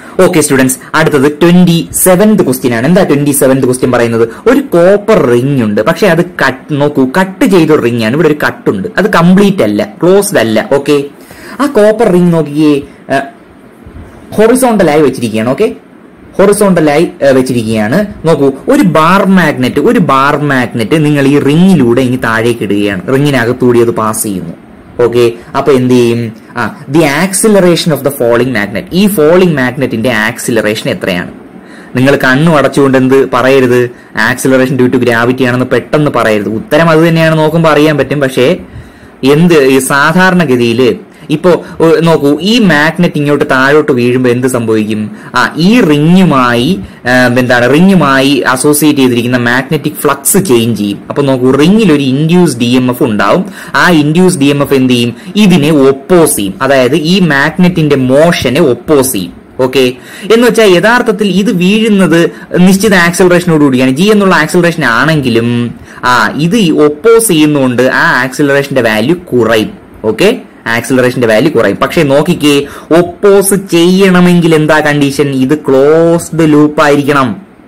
Okay students അടുത്തത് twenty seventh question ആണ് എന്താ ട്വന്റി സെവൻത് ക്വസ്റ്റ്യൻ പറയുന്നത് ഒരു കോപ്പർ റിംഗ് ഉണ്ട് പക്ഷെ അത് കട്ട് നോക്കൂ കട്ട് ചെയ്ത റിംഗ് ആണ് ഇവിടെ ഒരു കട്ടുണ്ട് അത് കംപ്ലീറ്റ് അല്ല ക്ലോസ്ഡ് അല്ല ഓക്കെ ആ കോപ്പർ റിംഗ് നോക്കിയേ ഹൊറിസോണ്ടലായി വെച്ചിരിക്കുകയാണ് ഓക്കെ ഹൊറിസോണ്ടലായി വെച്ചിരിക്കുകയാണ് നോക്കൂ ഒരു ബാർ മാഗ്നറ്റ് ഒരു ബാർ മാഗ്നറ്റ് നിങ്ങൾ ഈ റിങ്ങിലൂടെ ഇനി താഴേക്ക് ഇടുകയാണ് റിങ്ങിനകത്തൂടി അത് പാസ് ചെയ്യുന്നു ഓക്കെ അപ്പൊ എന്ത് ചെയ്യും ആ the acceleration of the falling magnet ഈ ഫോളിംഗ് മാഗ്നറ്റിന്റെ ആക്സിലറേഷൻ എത്രയാണ് നിങ്ങൾ കണ്ണു അടച്ചുകൊണ്ട് എന്ത് പറയരുത് ആക്സിലറേഷൻ ഡ്യൂ ടു ഗ്രാവിറ്റി ആണെന്ന് പെട്ടെന്ന് പറയരുത് ഉത്തരം അത് തന്നെയാണ് നോക്കുമ്പോൾ അറിയാൻ പറ്റും പക്ഷേ എന്ത് ഈ സാധാരണഗതിയിൽ ഇപ്പോ ഏഹ്, നോക്കൂ ഈ മാഗ്നറ്റ് ഇങ്ങോട്ട് താഴോട്ട് വീഴുമ്പോൾ എന്ത് സംഭവിക്കും ആ ഈ റിങ്ങുമായി എന്താണ് റിങ്ങുമായി അസോസിയേറ്റ് ചെയ്തിരിക്കുന്ന മാഗ്നറ്റിക് ഫ്ലക്സ് ചേഞ്ച് ചെയ്യും അപ്പൊ നോക്കൂ റിങ്ങിൽ ഒരു ഇൻഡ്യൂസ് ഡി എം എഫ് ഉണ്ടാവും ആ ഇൻഡ്യൂസ് ഡി എം എഫ് എന്ത് ചെയ്യും ഇതിനെ ഒപ്പോസ് ചെയ്യും അതായത് ഈ മാഗ്നറ്റിന്റെ മോഷനെ ഒപ്പോസ് ചെയ്യും ഓക്കെ എന്ന് വെച്ചാൽ യഥാർത്ഥത്തിൽ ഇത് വീഴുന്നത് നിശ്ചിത ആക്സലറേഷനോട് കൂടിയാണ് ജി എന്നുള്ള ആക്സലറേഷൻ ആണെങ്കിലും ആ ഇത് ഒപ്പോസ് ചെയ്യുന്നതുകൊണ്ട് ആ ആക്സലറേഷന്റെ വാല്യൂ കുറയും ഓക്കെ ആക്സിലറേഷന്റെ വാല്യൂ കുറയും പക്ഷെ നോക്കിക്കേ ഒപ്പോസ് ചെയ്യണമെങ്കിൽ എന്താ കണ്ടീഷൻ ഇത് ക്ലോസ്ഡ് ലൂപ്പ് ആയിരിക്കണം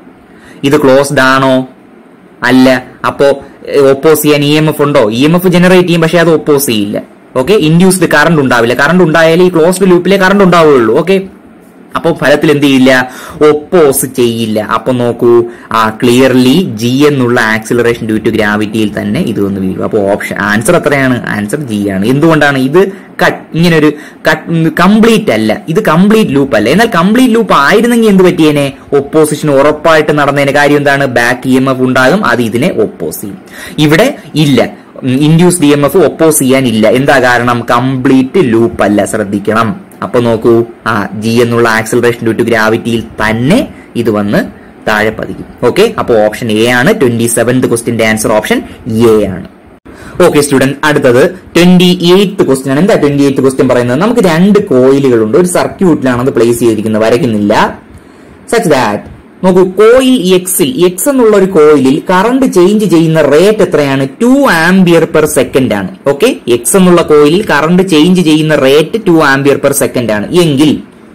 ഇത് ക്ലോസ്ഡ് ആണോ അല്ല അപ്പോ ഒപ്പോസ് ചെയ്യാൻ ഇ എം എഫ് ഉണ്ടോ ഇ എം എഫ് ജനറേറ്റ് ചെയ്യും പക്ഷെ അത് ഒപ്പോസ് ചെയ്യില്ല ഓക്കെ ഇൻഡ്യൂസ്ഡ് കറണ്ട് ഉണ്ടാവില്ല കറണ്ട് ഉണ്ടായാലേ ഈ ക്ലോസ്ഡ് ലൂപ്പിലെ കറണ്ട് ഉണ്ടാവുകയുള്ളൂ ഓക്കെ അപ്പൊ ഫലത്തിൽ എന്ത് ചെയ്യില്ല ഒപ്പോസ് ചെയ്യില്ല അപ്പൊ നോക്കൂ ആ ക്ലിയർലി ജി എന്നുള്ള ആക്സിലറേഷൻ ഡ്യൂ ടു ഗ്രാവിറ്റിയിൽ തന്നെ ഇത് വന്ന് വീഴും അപ്പൊ ഓപ്ഷൻ ആൻസർ എത്രയാണ് ആൻസർ ജി ആണ് എന്തുകൊണ്ടാണ് ഇത് കട്ട് ഇങ്ങനെ ഒരു കംപ്ലീറ്റ് അല്ല ഇത് കംപ്ലീറ്റ് ലൂപ്പ് അല്ല എന്നാൽ കംപ്ലീറ്റ് ലൂപ്പ് ആയിരുന്നെങ്കിൽ എന്ത് പറ്റിയേനെ ഒപ്പോസിഷൻ ഉറപ്പായിട്ട് നടന്നതിന് കാര്യം എന്താണ് ബാക്ക് ഇ എം എഫ് ഉണ്ടാകും അത് ഇതിനെ ഒപ്പോസ് ചെയ്യും ഇവിടെ ഇല്ല induced M F oppose ചെയ്യാനില്ല എന്താ കാരണം കംപ്ലീറ്റ് ലൂപ്പ് അല്ല ശ്രദ്ധിക്കണം അപ്പൊ നോക്കൂ ആ ജി എന്നുള്ള ആക്സിലറേഷൻ ഡ്യൂ ടു ഗ്രാവിറ്റിയിൽ തന്നെ ഇത് വന്ന് താഴെ പതിക്കും ഓക്കെ അപ്പൊ ഓപ്ഷൻ എ ആണ് ട്വന്റി സെവൻത് ക്വസ്റ്റിന്റെ ആൻസർ ഓപ്ഷൻ എ ആണ് ഓക്കെ സ്റ്റുഡന്റ് അടുത്തത് ട്വന്റി എയ്ത്ത് ക്വസ്റ്റ്യൻ ആണ് എന്താ ട്വന്റി എയ്ത്ത് ക്വസ്റ്റ്യൻ പറയുന്നത് നമുക്ക് രണ്ട് കോയിലുകളുണ്ട് ഒരു സർക്യൂട്ടിലാണ് അത് പ്ലേസ് ചെയ്തിരിക്കുന്നത് വരയ്ക്കുന്നില്ല സച്ച് ദാറ്റ് നോക്കൂ കോയിൽ എക്സിൽ എക്സ് എന്നുള്ള ഒരു കോയിലിൽ കറണ്ട് ചേഞ്ച് ചെയ്യുന്ന റേറ്റ് എത്രയാണ് ടു ആംബിയർ പെർ സെക്കൻഡ് ആണ് ഓക്കെ എക്സ് എന്നുള്ള കോയിലിൽ കറണ്ട് ചേഞ്ച് ചെയ്യുന്ന rate two ampere per second ആണ് എങ്കിൽ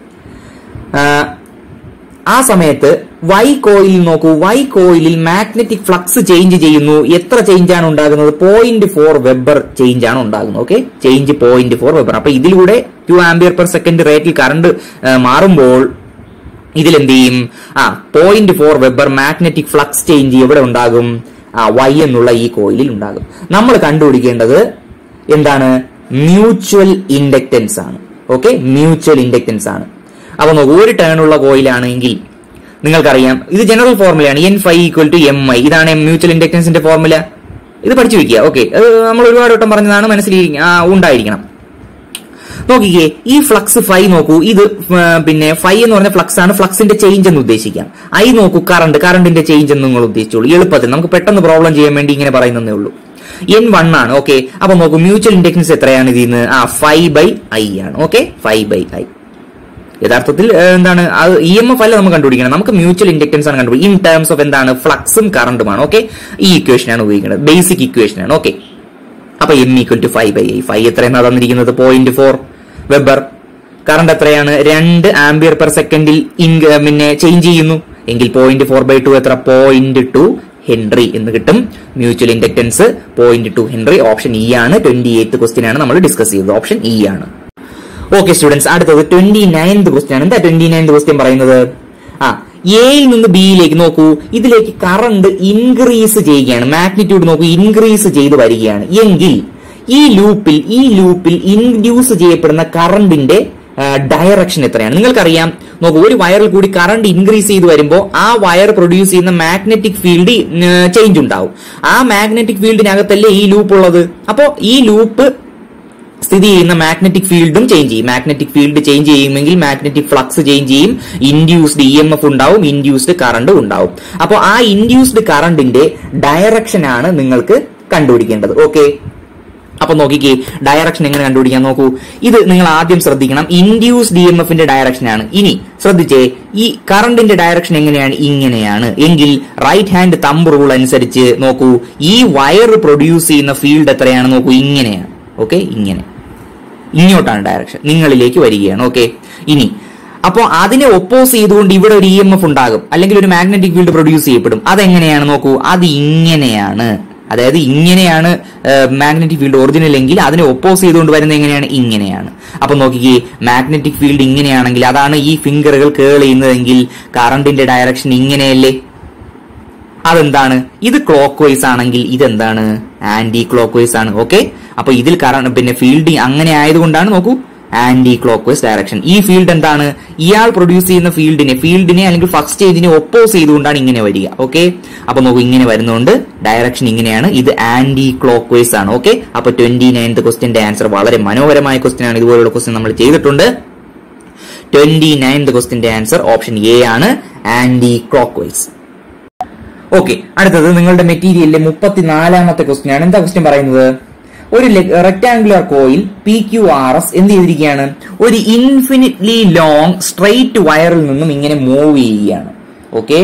ആ, ആ സമയത്ത് വൈ കോയിലിൽ നോക്കൂ വൈ കോയിലിൽ മാഗ്നറ്റിക് ഫ്ലക്സ് ചേഞ്ച് ചെയ്യുന്നു എത്ര ചേഞ്ച് ആണ് ഉണ്ടാകുന്നത് പോയിന്റ് ഫോർ വെബർ ചേഞ്ച് ആണ് ഉണ്ടാകുന്നത് okay change point four weber അപ്പൊ ഇതിലൂടെ ടു ആംബിയർ പെർ സെക്കൻഡ് റേറ്റിൽ കറണ്ട് മാറുമ്പോൾ ഇതിലെന്ത് ചെയ്യും ആ point four weber magnetic flux change എവിടെ ഉണ്ടാകും ആ വൈ എന്നുള്ള ഈ കോയിലിൽ ഉണ്ടാകും നമ്മൾ കണ്ടുപിടിക്കേണ്ടത് എന്താണ് മ്യൂച്വൽ ഇൻഡക്റ്റൻസ് ആണ് ഓക്കെ മ്യൂച്വൽ ഇൻഡക്റ്റൻസ് ആണ് അപ്പൊ നോക്കൂ ഒരു ടേൺ ഉള്ള കോയിലാണെങ്കിൽ നിങ്ങൾക്കറിയാം ഇത് ജനറൽ ഫോർമുലയാണ് N phi equal to M I ഇതാണ് മ്യൂച്വൽ ഇൻഡക്റ്റൻസിന്റെ ഫോർമുല ഇത് പഠിച്ചു വെക്കുക ഓക്കെ നമ്മൾ ഒരുപാട് വട്ടം പറഞ്ഞതാണ് മനസ്സിൽ ഉണ്ടായിരിക്കണം നോക്കിക്കേ ഈ ഫ്ലക്സ് ഫൈ നോക്കൂ ഇത് ആ, പിന്നെ ഫൈ എന്ന് പറഞ്ഞ ഫ്ലക്സ് ആണ് ഫ്ലക്സിന്റെ ചേഞ്ച് എന്ന് ഉദ്ദേശിക്കാം ഐ നോക്കൂ കറണ്ട് കറണ്ടിന്റെ ചേഞ്ച് എന്ന് നിങ്ങൾ ഉദ്ദേശിച്ചോളൂ എളുപ്പത്തിൽ നമുക്ക് പെട്ടെന്ന് പ്രോബ്ലം ചെയ്യാൻ വേണ്ടി ഇങ്ങനെ പറയുന്നതേ ഉള്ളൂ എൻ വൺ ആണ് ഓക്കെ അപ്പൊ നോക്കൂ മ്യൂച്വൽ ഇൻഡക്റ്റൻസ് എത്രയാണ് ഇതിന്ന് ആ ഫൈവ് ബൈ ഐ ആണ് ഓക്കെ ഫൈവ് ബൈ ഐ യഥാർത്ഥത്തിൽ ഏഹ്, എന്താണ് അത് ഇ എം എഫ് അല്ല നമുക്ക് കണ്ടുപിടിക്കണം നമുക്ക് മ്യൂച്വൽ ഇൻഡക്റ്റൻസ് ആണ് കണ്ടുപിടിക്കും ഇൻ ടേംസ് ഓഫ് എന്താണ് ഫ്ലക്സും കറണ്ടുമാണ് ഓക്കെ ഈ ഇക്വേഷൻ ആണ് ഉപയോഗിക്കുന്നത് ബേസിക് ഇക്വേഷൻ ആണ് ഓക്കെ അപ്പൊ M equal to phi by I phi എത്രയാണ് തന്നിരിക്കുന്നത് പോയിന്റ് ഫോർ വെബർ കറണ്ട് എത്രയാണ് രണ്ട് ആംബിയർ പെർ സെക്കൻഡിൽ പിന്നെ ചേഞ്ച് ചെയ്യുന്നു എങ്കിൽ പോയിന്റ് ഫോർ ബൈ ടു എത്ര പോയിന്റ് ടു ഹെൻറി എന്ന് കിട്ടും mutual inductance point two henry option E ആണ് ട്വന്റി എയ്ത്ത് ക്വസ്റ്റ്യൻ ആണ് നമ്മൾ ഡിസ്കസ് ചെയ്തത് ഓപ്ഷൻ ഇ ആണ് ഓക്കെ സ്റ്റുഡൻസ് അടുത്തത് ട്വന്റി നയൻത് ക്വസ്റ്റ്യൻ ആണ് എന്താ ട്വന്റി നയൻത് ക്വസ്റ്റ്യൻ പറയുന്നത് ആ എയിൽ നിന്ന് ബിയിലേക്ക് നോക്കൂ ഇതിലേക്ക് കറണ്ട് ഇൻക്രീസ് ചെയ്യുകയാണ് മാഗ്നിറ്റ്യൂഡ് നോക്കൂ ഇൻക്രീസ് ചെയ്ത് വരികയാണ് എങ്കിൽ ഈ ലൂപ്പിൽ ഈ ലൂപ്പിൽ ഇൻഡ്യൂസ് ചെയ്യപ്പെടുന്ന കറണ്ടിന്റെ ഡയറക്ഷൻ എത്രയാണ് നിങ്ങൾക്കറിയാം നോക്കൂ ഒരു വയറിൽ കൂടി കറണ്ട് ഇൻക്രീസ് ചെയ്ത് വരുമ്പോൾ ആ വയർ പ്രൊഡ്യൂസ് ചെയ്യുന്ന മാഗ്നറ്റിക് ഫീൽഡ് ചേഞ്ച് ഉണ്ടാവും ആ മാഗ്നറ്റിക് ഫീൽഡിനകത്തല്ലേ ഈ ലൂപ്പ് ഉള്ളത് അപ്പോൾ ഈ ലൂപ്പ് സ്ഥിതി ചെയ്യുന്ന മാഗ്നറ്റിക് ഫീൽഡും ചേഞ്ച് ചെയ്യും മാഗ്നറ്റിക് ഫീൽഡ് ചേഞ്ച് ചെയ്യുമെങ്കിൽ മാഗ്നറ്റിക് ഫ്ലക്സ് ചേഞ്ച് ചെയ്യും ഇൻഡ്യൂസ്ഡ് ഇ എം എഫ് ഉണ്ടാവും ഇൻഡ്യൂസ്ഡ് കറണ്ട് ഉണ്ടാവും അപ്പോൾ ആ ഇൻഡ്യൂസ്ഡ് കറണ്ടിന്റെ ഡയറക്ഷൻ ആണ് നിങ്ങൾക്ക് കണ്ടുപിടിക്കേണ്ടത് ഓക്കെ അപ്പൊ നോക്കിക്കേ ഡയറക്ഷൻ എങ്ങനെ കണ്ടുപിടിക്കാൻ നോക്കൂ ഇത് നിങ്ങൾ ആദ്യം ശ്രദ്ധിക്കണം ഇൻഡ്യൂസ് ഡി എം എഫിന്റെ ഡയറക്ഷൻ ആണ് ഇനി ശ്രദ്ധിച്ചേ ഈ കറണ്ടിന്റെ ഡയറക്ഷൻ എങ്ങനെയാണ് ഇങ്ങനെയാണ് എങ്കിൽ റൈറ്റ് ഹാൻഡ് തമ്പ് റൂൾ അനുസരിച്ച് നോക്കൂ ഈ വയർ പ്രൊഡ്യൂസ് ചെയ്യുന്ന ഫീൽഡ് എത്രയാണ് നോക്കൂ ഇങ്ങനെയാണ് ഓക്കെ ഇങ്ങനെ ഇങ്ങോട്ടാണ് ഡയറക്ഷൻ നിങ്ങളിലേക്ക് വരികയാണ് ഓക്കെ ഇനി അപ്പോൾ അതിനെ ഒപ്പോസ് ചെയ്തുകൊണ്ട് ഇവിടെ ഒരു ഇ എം എഫ് ഉണ്ടാകും അല്ലെങ്കിൽ ഒരു മാഗ്നറ്റിക് ഫീൽഡ് പ്രൊഡ്യൂസ് ചെയ്യപ്പെടും അതെങ്ങനെയാണ് നോക്കൂ അത് ഇങ്ങനെയാണ് അതായത് ഇങ്ങനെയാണ് മാഗ്നറ്റിക് ഫീൽഡ് ഒറിജിനൽ എങ്കിൽ അതിനെ ഒപ്പോസ് ചെയ്തുകൊണ്ട് വരുന്നത് എങ്ങനെയാണ് ഇങ്ങനെയാണ് അപ്പൊ നോക്കിക്കേ മാഗ്നറ്റിക് ഫീൽഡ് ഇങ്ങനെയാണെങ്കിൽ അതാണ് ഈ ഫിംഗറുകൾ കേൾ ചെയ്യുന്നതെങ്കിൽ കറണ്ടിന്റെ ഡയറക്ഷൻ ഇങ്ങനെയല്ലേ അതെന്താണ് ഇത് ക്ലോക്ക് വൈസ് ആണെങ്കിൽ ഇതെന്താണ് ആന്റി ക്ലോക്ക് വൈസ് ആണ് ഓക്കെ അപ്പൊ ഇതിൽ കറണ്ട് പിന്നെ ഫീൽഡ് അങ്ങനെ ആയതുകൊണ്ടാണ് നോക്കൂ ആന്റി ക്ലോക്ക് വൈസ് ഡയറക്ഷൻ ഈ ഫീൽഡ് എന്താണ് ഇയാൾ പ്രൊഡ്യൂസ് ചെയ്യുന്ന ഫീൽഡിനെ ഫീൽഡിനെ അല്ലെങ്കിൽ ഫസ്റ്റ് സ്റ്റേജിനെ ഒപ്പോസ് ചെയ്തുകൊണ്ടാണ് ഇങ്ങനെ വരിക ഓക്കെ അപ്പൊ നോക്കൂ ഇങ്ങനെ വരുന്നതുകൊണ്ട് ഡയറക്ഷൻ ഇങ്ങനെയാണ് ഇത് ആന്റി ക്ലോക്ക് വൈസ് ആണ് ഓക്കെ അപ്പൊ ട്വന്റി നയൻത് ക്വസ്റ്റിന്റെ ആൻസർ വളരെ മനോഹരമായ ക്വസ്റ്റ്യൻ ആണ് ഇതുപോലുള്ള ക്വസ്റ്റ്യൻ നമ്മൾ ചെയ്തിട്ടുണ്ട് ട്വന്റി നയൻത് ക്വസ്റ്റിന്റെ ആൻസർ ഓപ്ഷൻ എ ആണ് ആന്റി ക്ലോക്ക് വൈസ് ഓക്കെ അടുത്തത് നിങ്ങളുടെ മെറ്റീരിയലിലെ മുപ്പത്തിനാലാമത്തെ ക്വസ്റ്റ്യൻ ആണ് എന്താ ക്വസ്റ്റ്യൻ പറയുന്നത് ഒരു rectangular coil P Q R S എന്ത് ചെയ്തിരിക്കുകയാണ് ഒരു ഇൻഫിനിറ്റ്ലി ലോങ് സ്ട്രെയിറ്റ് വയറിൽ നിന്നും ഇങ്ങനെ മൂവ് ചെയ്യുകയാണ് ഓക്കെ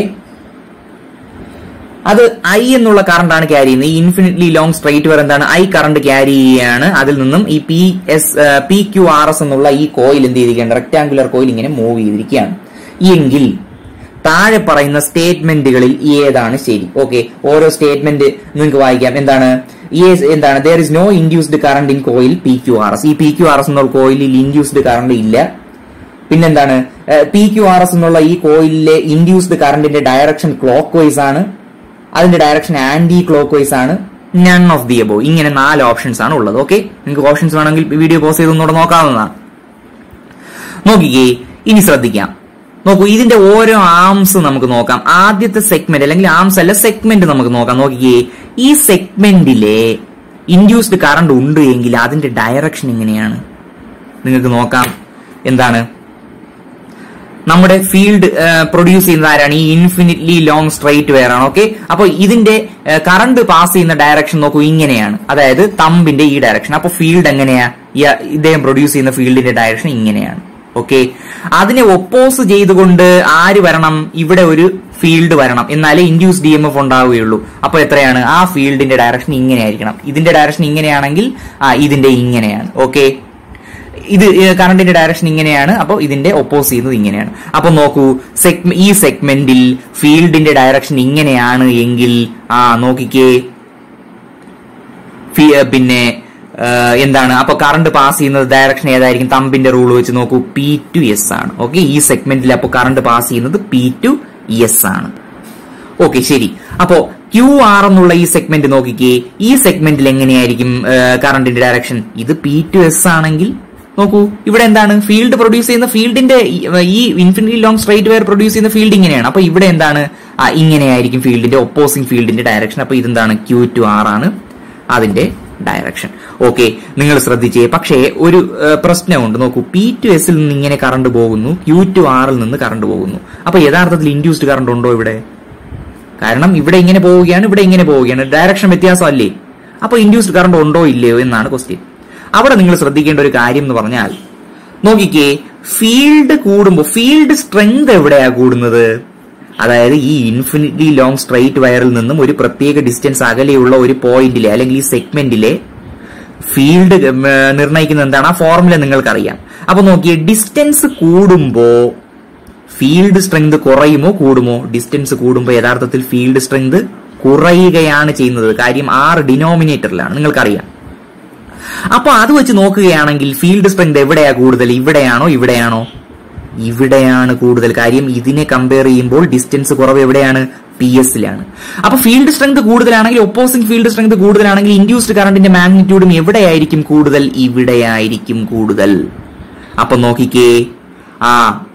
അത് ഐ എന്നുള്ള കറണ്ട് ആണ് ക്യാരി ചെയ്യുന്നത് ഈ ഇൻഫിനിറ്റ്ലി ലോങ് സ്ട്രെയിറ്റ് വയർ എന്താണ് ഐ കറണ്ട് ക്യാരി ചെയ്യുകയാണ് അതിൽ നിന്നും ഈ P S P Q R S എന്നുള്ള ഈ കോയിൽ എന്ത് ചെയ്തിരിക്കുകയാണ് റെക്ടാംഗുലർ കോയിൽ ഇങ്ങനെ മൂവ് ചെയ്തിരിക്കുകയാണ് എങ്കിൽ താഴെ പറയുന്ന സ്റ്റേറ്റ്മെന്റുകളിൽ ഏതാണ് ശരി ഓക്കെ ഓരോ സ്റ്റേറ്റ്മെന്റ് നിങ്ങൾക്ക് വായിക്കാം എന്താണ് ഈ എന്താണ് there is no induced current in coil P Q R S ഈ പി ക്യു ആർ എസ് എന്നുള്ള കോയിലിൽ ഇൻഡ്യൂസ്ഡ് കറണ്ട് ഇല്ല പിന്നെന്താണ് പി ക്യു ആർ എസ് എന്നുള്ള ഈ കോയിലിലെ ഇൻഡ്യൂസ്ഡ് കറണ്ടിന്റെ ഡയറക്ഷൻ ക്ലോക്ക് വൈസ് ആണ് അതിന്റെ ഡയറക്ഷൻ ആന്റി ക്ലോക്ക് വൈസ് ആണ് നൺ ഓഫ് ദി എബോ ഇങ്ങനെ നാല് ഓപ്ഷൻസ് ആണ് ഉള്ളത് ഓക്കെ നിങ്ങൾക്ക് ഓപ്ഷൻസ് വേണമെങ്കിൽ വീഡിയോ പോസ് ചെയ്ത് ഒന്നുകൂടെ നോക്കാവുന്നതാണ് നോക്കിക്കേ ഇനി ശ്രദ്ധിക്കാം നോക്കൂ ഇതിന്റെ ഓരോ ആംസ് നമുക്ക് നോക്കാം ആദ്യത്തെ സെഗ്മെന്റ് അല്ലെങ്കിൽ ആംസ് അല്ല സെഗ്മെന്റ് നമുക്ക് നോക്കാം നോക്കിക്കേ ഈ സെഗ്മെന്റിലെ ഇൻഡ്യൂസ്ഡ് കറണ്ട് ഉണ്ട് എങ്കിൽ അതിന്റെ ഡയറക്ഷൻ എങ്ങനെയാണ് നിങ്ങൾക്ക് നോക്കാം എന്താണ് നമ്മുടെ ഫീൽഡ് പ്രൊഡ്യൂസ് ചെയ്യുന്ന ആരാണ് ഈ ഇൻഫിനിറ്റ്ലി ലോങ് സ്ട്രൈറ്റ് വെയർ ആണ് ഓക്കെ അപ്പോൾ ഇതിന്റെ കറണ്ട് പാസ് ചെയ്യുന്ന ഡയറക്ഷൻ നോക്കൂ ഇങ്ങനെയാണ് അതായത് തമ്പിന്റെ ഈ ഡയറക്ഷൻ അപ്പോൾ ഫീൽഡ് എങ്ങനെയാ ഈ- ഇദ്ദേഹം പ്രൊഡ്യൂസ് ചെയ്യുന്ന ഫീൽഡിന്റെ ഡയറക്ഷൻ ഇങ്ങനെയാണ് ഓക്കെ അതിനെ ഒപ്പോസ് ചെയ്തുകൊണ്ട് ആര് വരണം ഇവിടെ ഒരു ഫീൽഡ് വരണം എന്നാലേ ഇൻഡ്യൂസ് ഡി എം എഫ് ഉണ്ടാവുകയുള്ളൂ അപ്പൊ എത്രയാണ് ആ ഫീൽഡിന്റെ ഡയറക്ഷൻ ഇങ്ങനെയായിരിക്കണം ഇതിന്റെ ഡയറക്ഷൻ ഇങ്ങനെയാണെങ്കിൽ ആ ഇതിന്റെ ഇങ്ങനെയാണ് ഓക്കെ ഇത് കറണ്ടിന്റെ ഡയറക്ഷൻ ഇങ്ങനെയാണ് അപ്പോൾ ഇതിന്റെ ഒപ്പോസ് ചെയ്യുന്നത് ഇങ്ങനെയാണ് അപ്പൊ നോക്കൂ സെഗ് ഈ സെഗ്മെന്റിൽ ഫീൽഡിന്റെ ഡയറക്ഷൻ ഇങ്ങനെയാണ് എങ്കിൽ ആ നോക്കിക്കേ ഫി- പിന്നെ ആ, എന്താണ് അപ്പൊ കറണ്ട് പാസ് ചെയ്യുന്നത് ഡയറക്ഷൻ ഏതായിരിക്കും തമ്പിന്റെ റൂൾ വെച്ച് നോക്കൂ പി ടു എസ് ആണ് ഓക്കെ ഈ സെഗ്മെന്റിൽ അപ്പൊ കറണ്ട് പാസ് ചെയ്യുന്നത് പി ടു എസ് ആണ് ഓക്കെ ശരി അപ്പോ ക്യു ആർ എന്നുള്ള ഈ സെഗ്മെന്റ് നോക്കിക്കേ ഈ സെഗ്മെന്റിൽ എങ്ങനെയായിരിക്കും കറണ്ടിന്റെ ഡയറക്ഷൻ ഇത് പി ടു എസ് ആണെങ്കിൽ നോക്കൂ ഇവിടെ എന്താണ് ഫീൽഡ് പ്രൊഡ്യൂസ് ചെയ്യുന്ന ഫീൽഡിന്റെ ഈ infinity long straight wire produce ചെയ്യുന്ന ഫീൽഡ് ഇങ്ങനെയാണ് അപ്പൊ ഇവിടെ എന്താണ് ആ, ഇങ്ങനെയായിരിക്കും ഫീൽഡിന്റെ ഒപ്പോസിംഗ് ഫീൽഡിന്റെ ഡയറക്ഷൻ അപ്പൊ ഇതെന്താണ് ക്യൂ ടു ആർ ആണ് അതിന്റെ ഡയറക്ഷൻ ഓക്കെ നിങ്ങൾ ശ്രദ്ധിച്ചേ പക്ഷേ ഒരു ആ, പ്രശ്നമുണ്ട് നോക്കൂ പി ടു എസിൽ നിന്ന് ഇങ്ങനെ കറണ്ട് പോകുന്നു ക്യൂ ടു ആറിൽ നിന്ന് കറണ്ട് പോകുന്നു അപ്പൊ യഥാർത്ഥത്തിൽ ഇൻഡ്യൂസ്ഡ് കറണ്ട് ഉണ്ടോ ഇവിടെ കാരണം ഇവിടെ ഇങ്ങനെ പോവുകയാണ് ഇവിടെ ഇങ്ങനെ പോവുകയാണ് ഡയറക്ഷൻ വ്യത്യാസമല്ലേ അപ്പൊ ഇൻഡ്യൂസ്ഡ് കറണ്ട് ഉണ്ടോ ഇല്ലയോ എന്നാണ് ക്വസ്റ്റ്യൻ അവിടെ നിങ്ങൾ ശ്രദ്ധിക്കേണ്ട ഒരു കാര്യം എന്ന് പറഞ്ഞാൽ നോക്കിക്കേ ഫീൽഡ് കൂടുമ്പോൾ ഫീൽഡ് സ്ട്രെങ്ത് എവിടെയാ കൂടുന്നത് അതായത് ഈ ഇൻഫിനിറ്റ്ലി ലോങ് സ്ട്രൈറ്റ് വയറിൽ നിന്നും ഒരു പ്രത്യേക ഡിസ്റ്റൻസ് അകലെയുള്ള ഒരു പോയിന്റിലെ അല്ലെങ്കിൽ ഈ സെഗ്മെന്റിലെ ഫീൽഡ് നിർണ്ണയിക്കുന്നത് എന്താണ് ആ ഫോർമുല നിങ്ങൾക്കറിയാം അപ്പൊ നോക്കിയേ ഡിസ്റ്റൻസ് കൂടുമ്പോ ഫീൽഡ് സ്ട്രെങ്ത് കുറയുമോ കൂടുമോ ഡിസ്റ്റൻസ് കൂടുമ്പോൾ യഥാർത്ഥത്തിൽ ഫീൽഡ് സ്ട്രെങ്ത് കുറയുകയാണ് ചെയ്യുന്നത് കാര്യം ആറ് ഡിനോമിനേറ്ററിലാണ് നിങ്ങൾക്കറിയാം അപ്പൊ അത് വെച്ച് നോക്കുകയാണെങ്കിൽ ഫീൽഡ് സ്ട്രെങ്ത് എവിടെയാ കൂടുതൽ ഇവിടെയാണോ ഇവിടെയാണോ ഇവിടെയാണ് കൂടുതൽ കാര്യം ഇതിനെ കമ്പയർ ചെയ്യുമ്പോൾ ഡിസ്റ്റൻസ് കുറവ് എവിടെയാണ് പി എസിലാണ് അപ്പൊ ഫീൽഡ് സ്ട്രെങ്ത് കൂടുതലാണെങ്കിൽ ഒപ്പോസിംഗ് ഫീൽഡ് സ്ട്രെങ്ത് കൂടുതലാണെങ്കിൽ ഇൻഡ്യൂസ്ഡ് കറണ്ടിന്റെ മാഗ്നിറ്റ്യൂഡും എവിടെയായിരിക്കും കൂടുതൽ ഇവിടെയായിരിക്കും കൂടുതൽ അപ്പൊ നോക്കിക്കേ ആ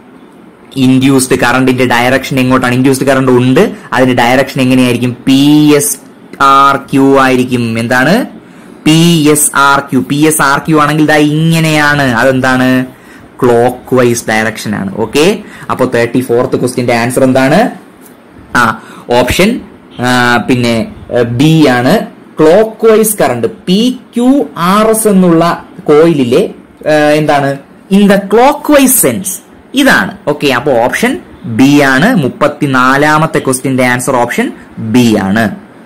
ഇൻഡ്യൂസ്ഡ് കറണ്ടിന്റെ ഡയറക്ഷൻ എങ്ങോട്ടാണ് ഇൻഡ്യൂസ്ഡ് കറണ്ട് ഉണ്ട് അതിന്റെ ഡയറക്ഷൻ എങ്ങനെയായിരിക്കും പി എസ് ആർ ക്യൂ ആയിരിക്കും എന്താണ് P S R Q P S R Q ആണെങ്കിൽ ഇതാ ഇങ്ങനെയാണ് അതെന്താണ് ക്ലോക്ക് വൈസ് ഡയറക്ഷൻ ആണ് ഓക്കെ അപ്പൊ തേർട്ടി ഫോർത്ത് ക്വസ്റ്റിന്റെ ആൻസർ എന്താണ് ആ ഓപ്ഷൻ പിന്നെ ബി ആണ് clockwise current P Q R S എന്നുള്ള കോയിലിലെ ആ, എന്താണ് in the clockwise sense ഇതാണ് ഓക്കെ അപ്പൊ ഓപ്ഷൻ ബി ആണ് മുപ്പത്തിനാലാമത്തെ ക്വസ്റ്റിന്റെ ആൻസർ ഓപ്ഷൻ ബി ആണ്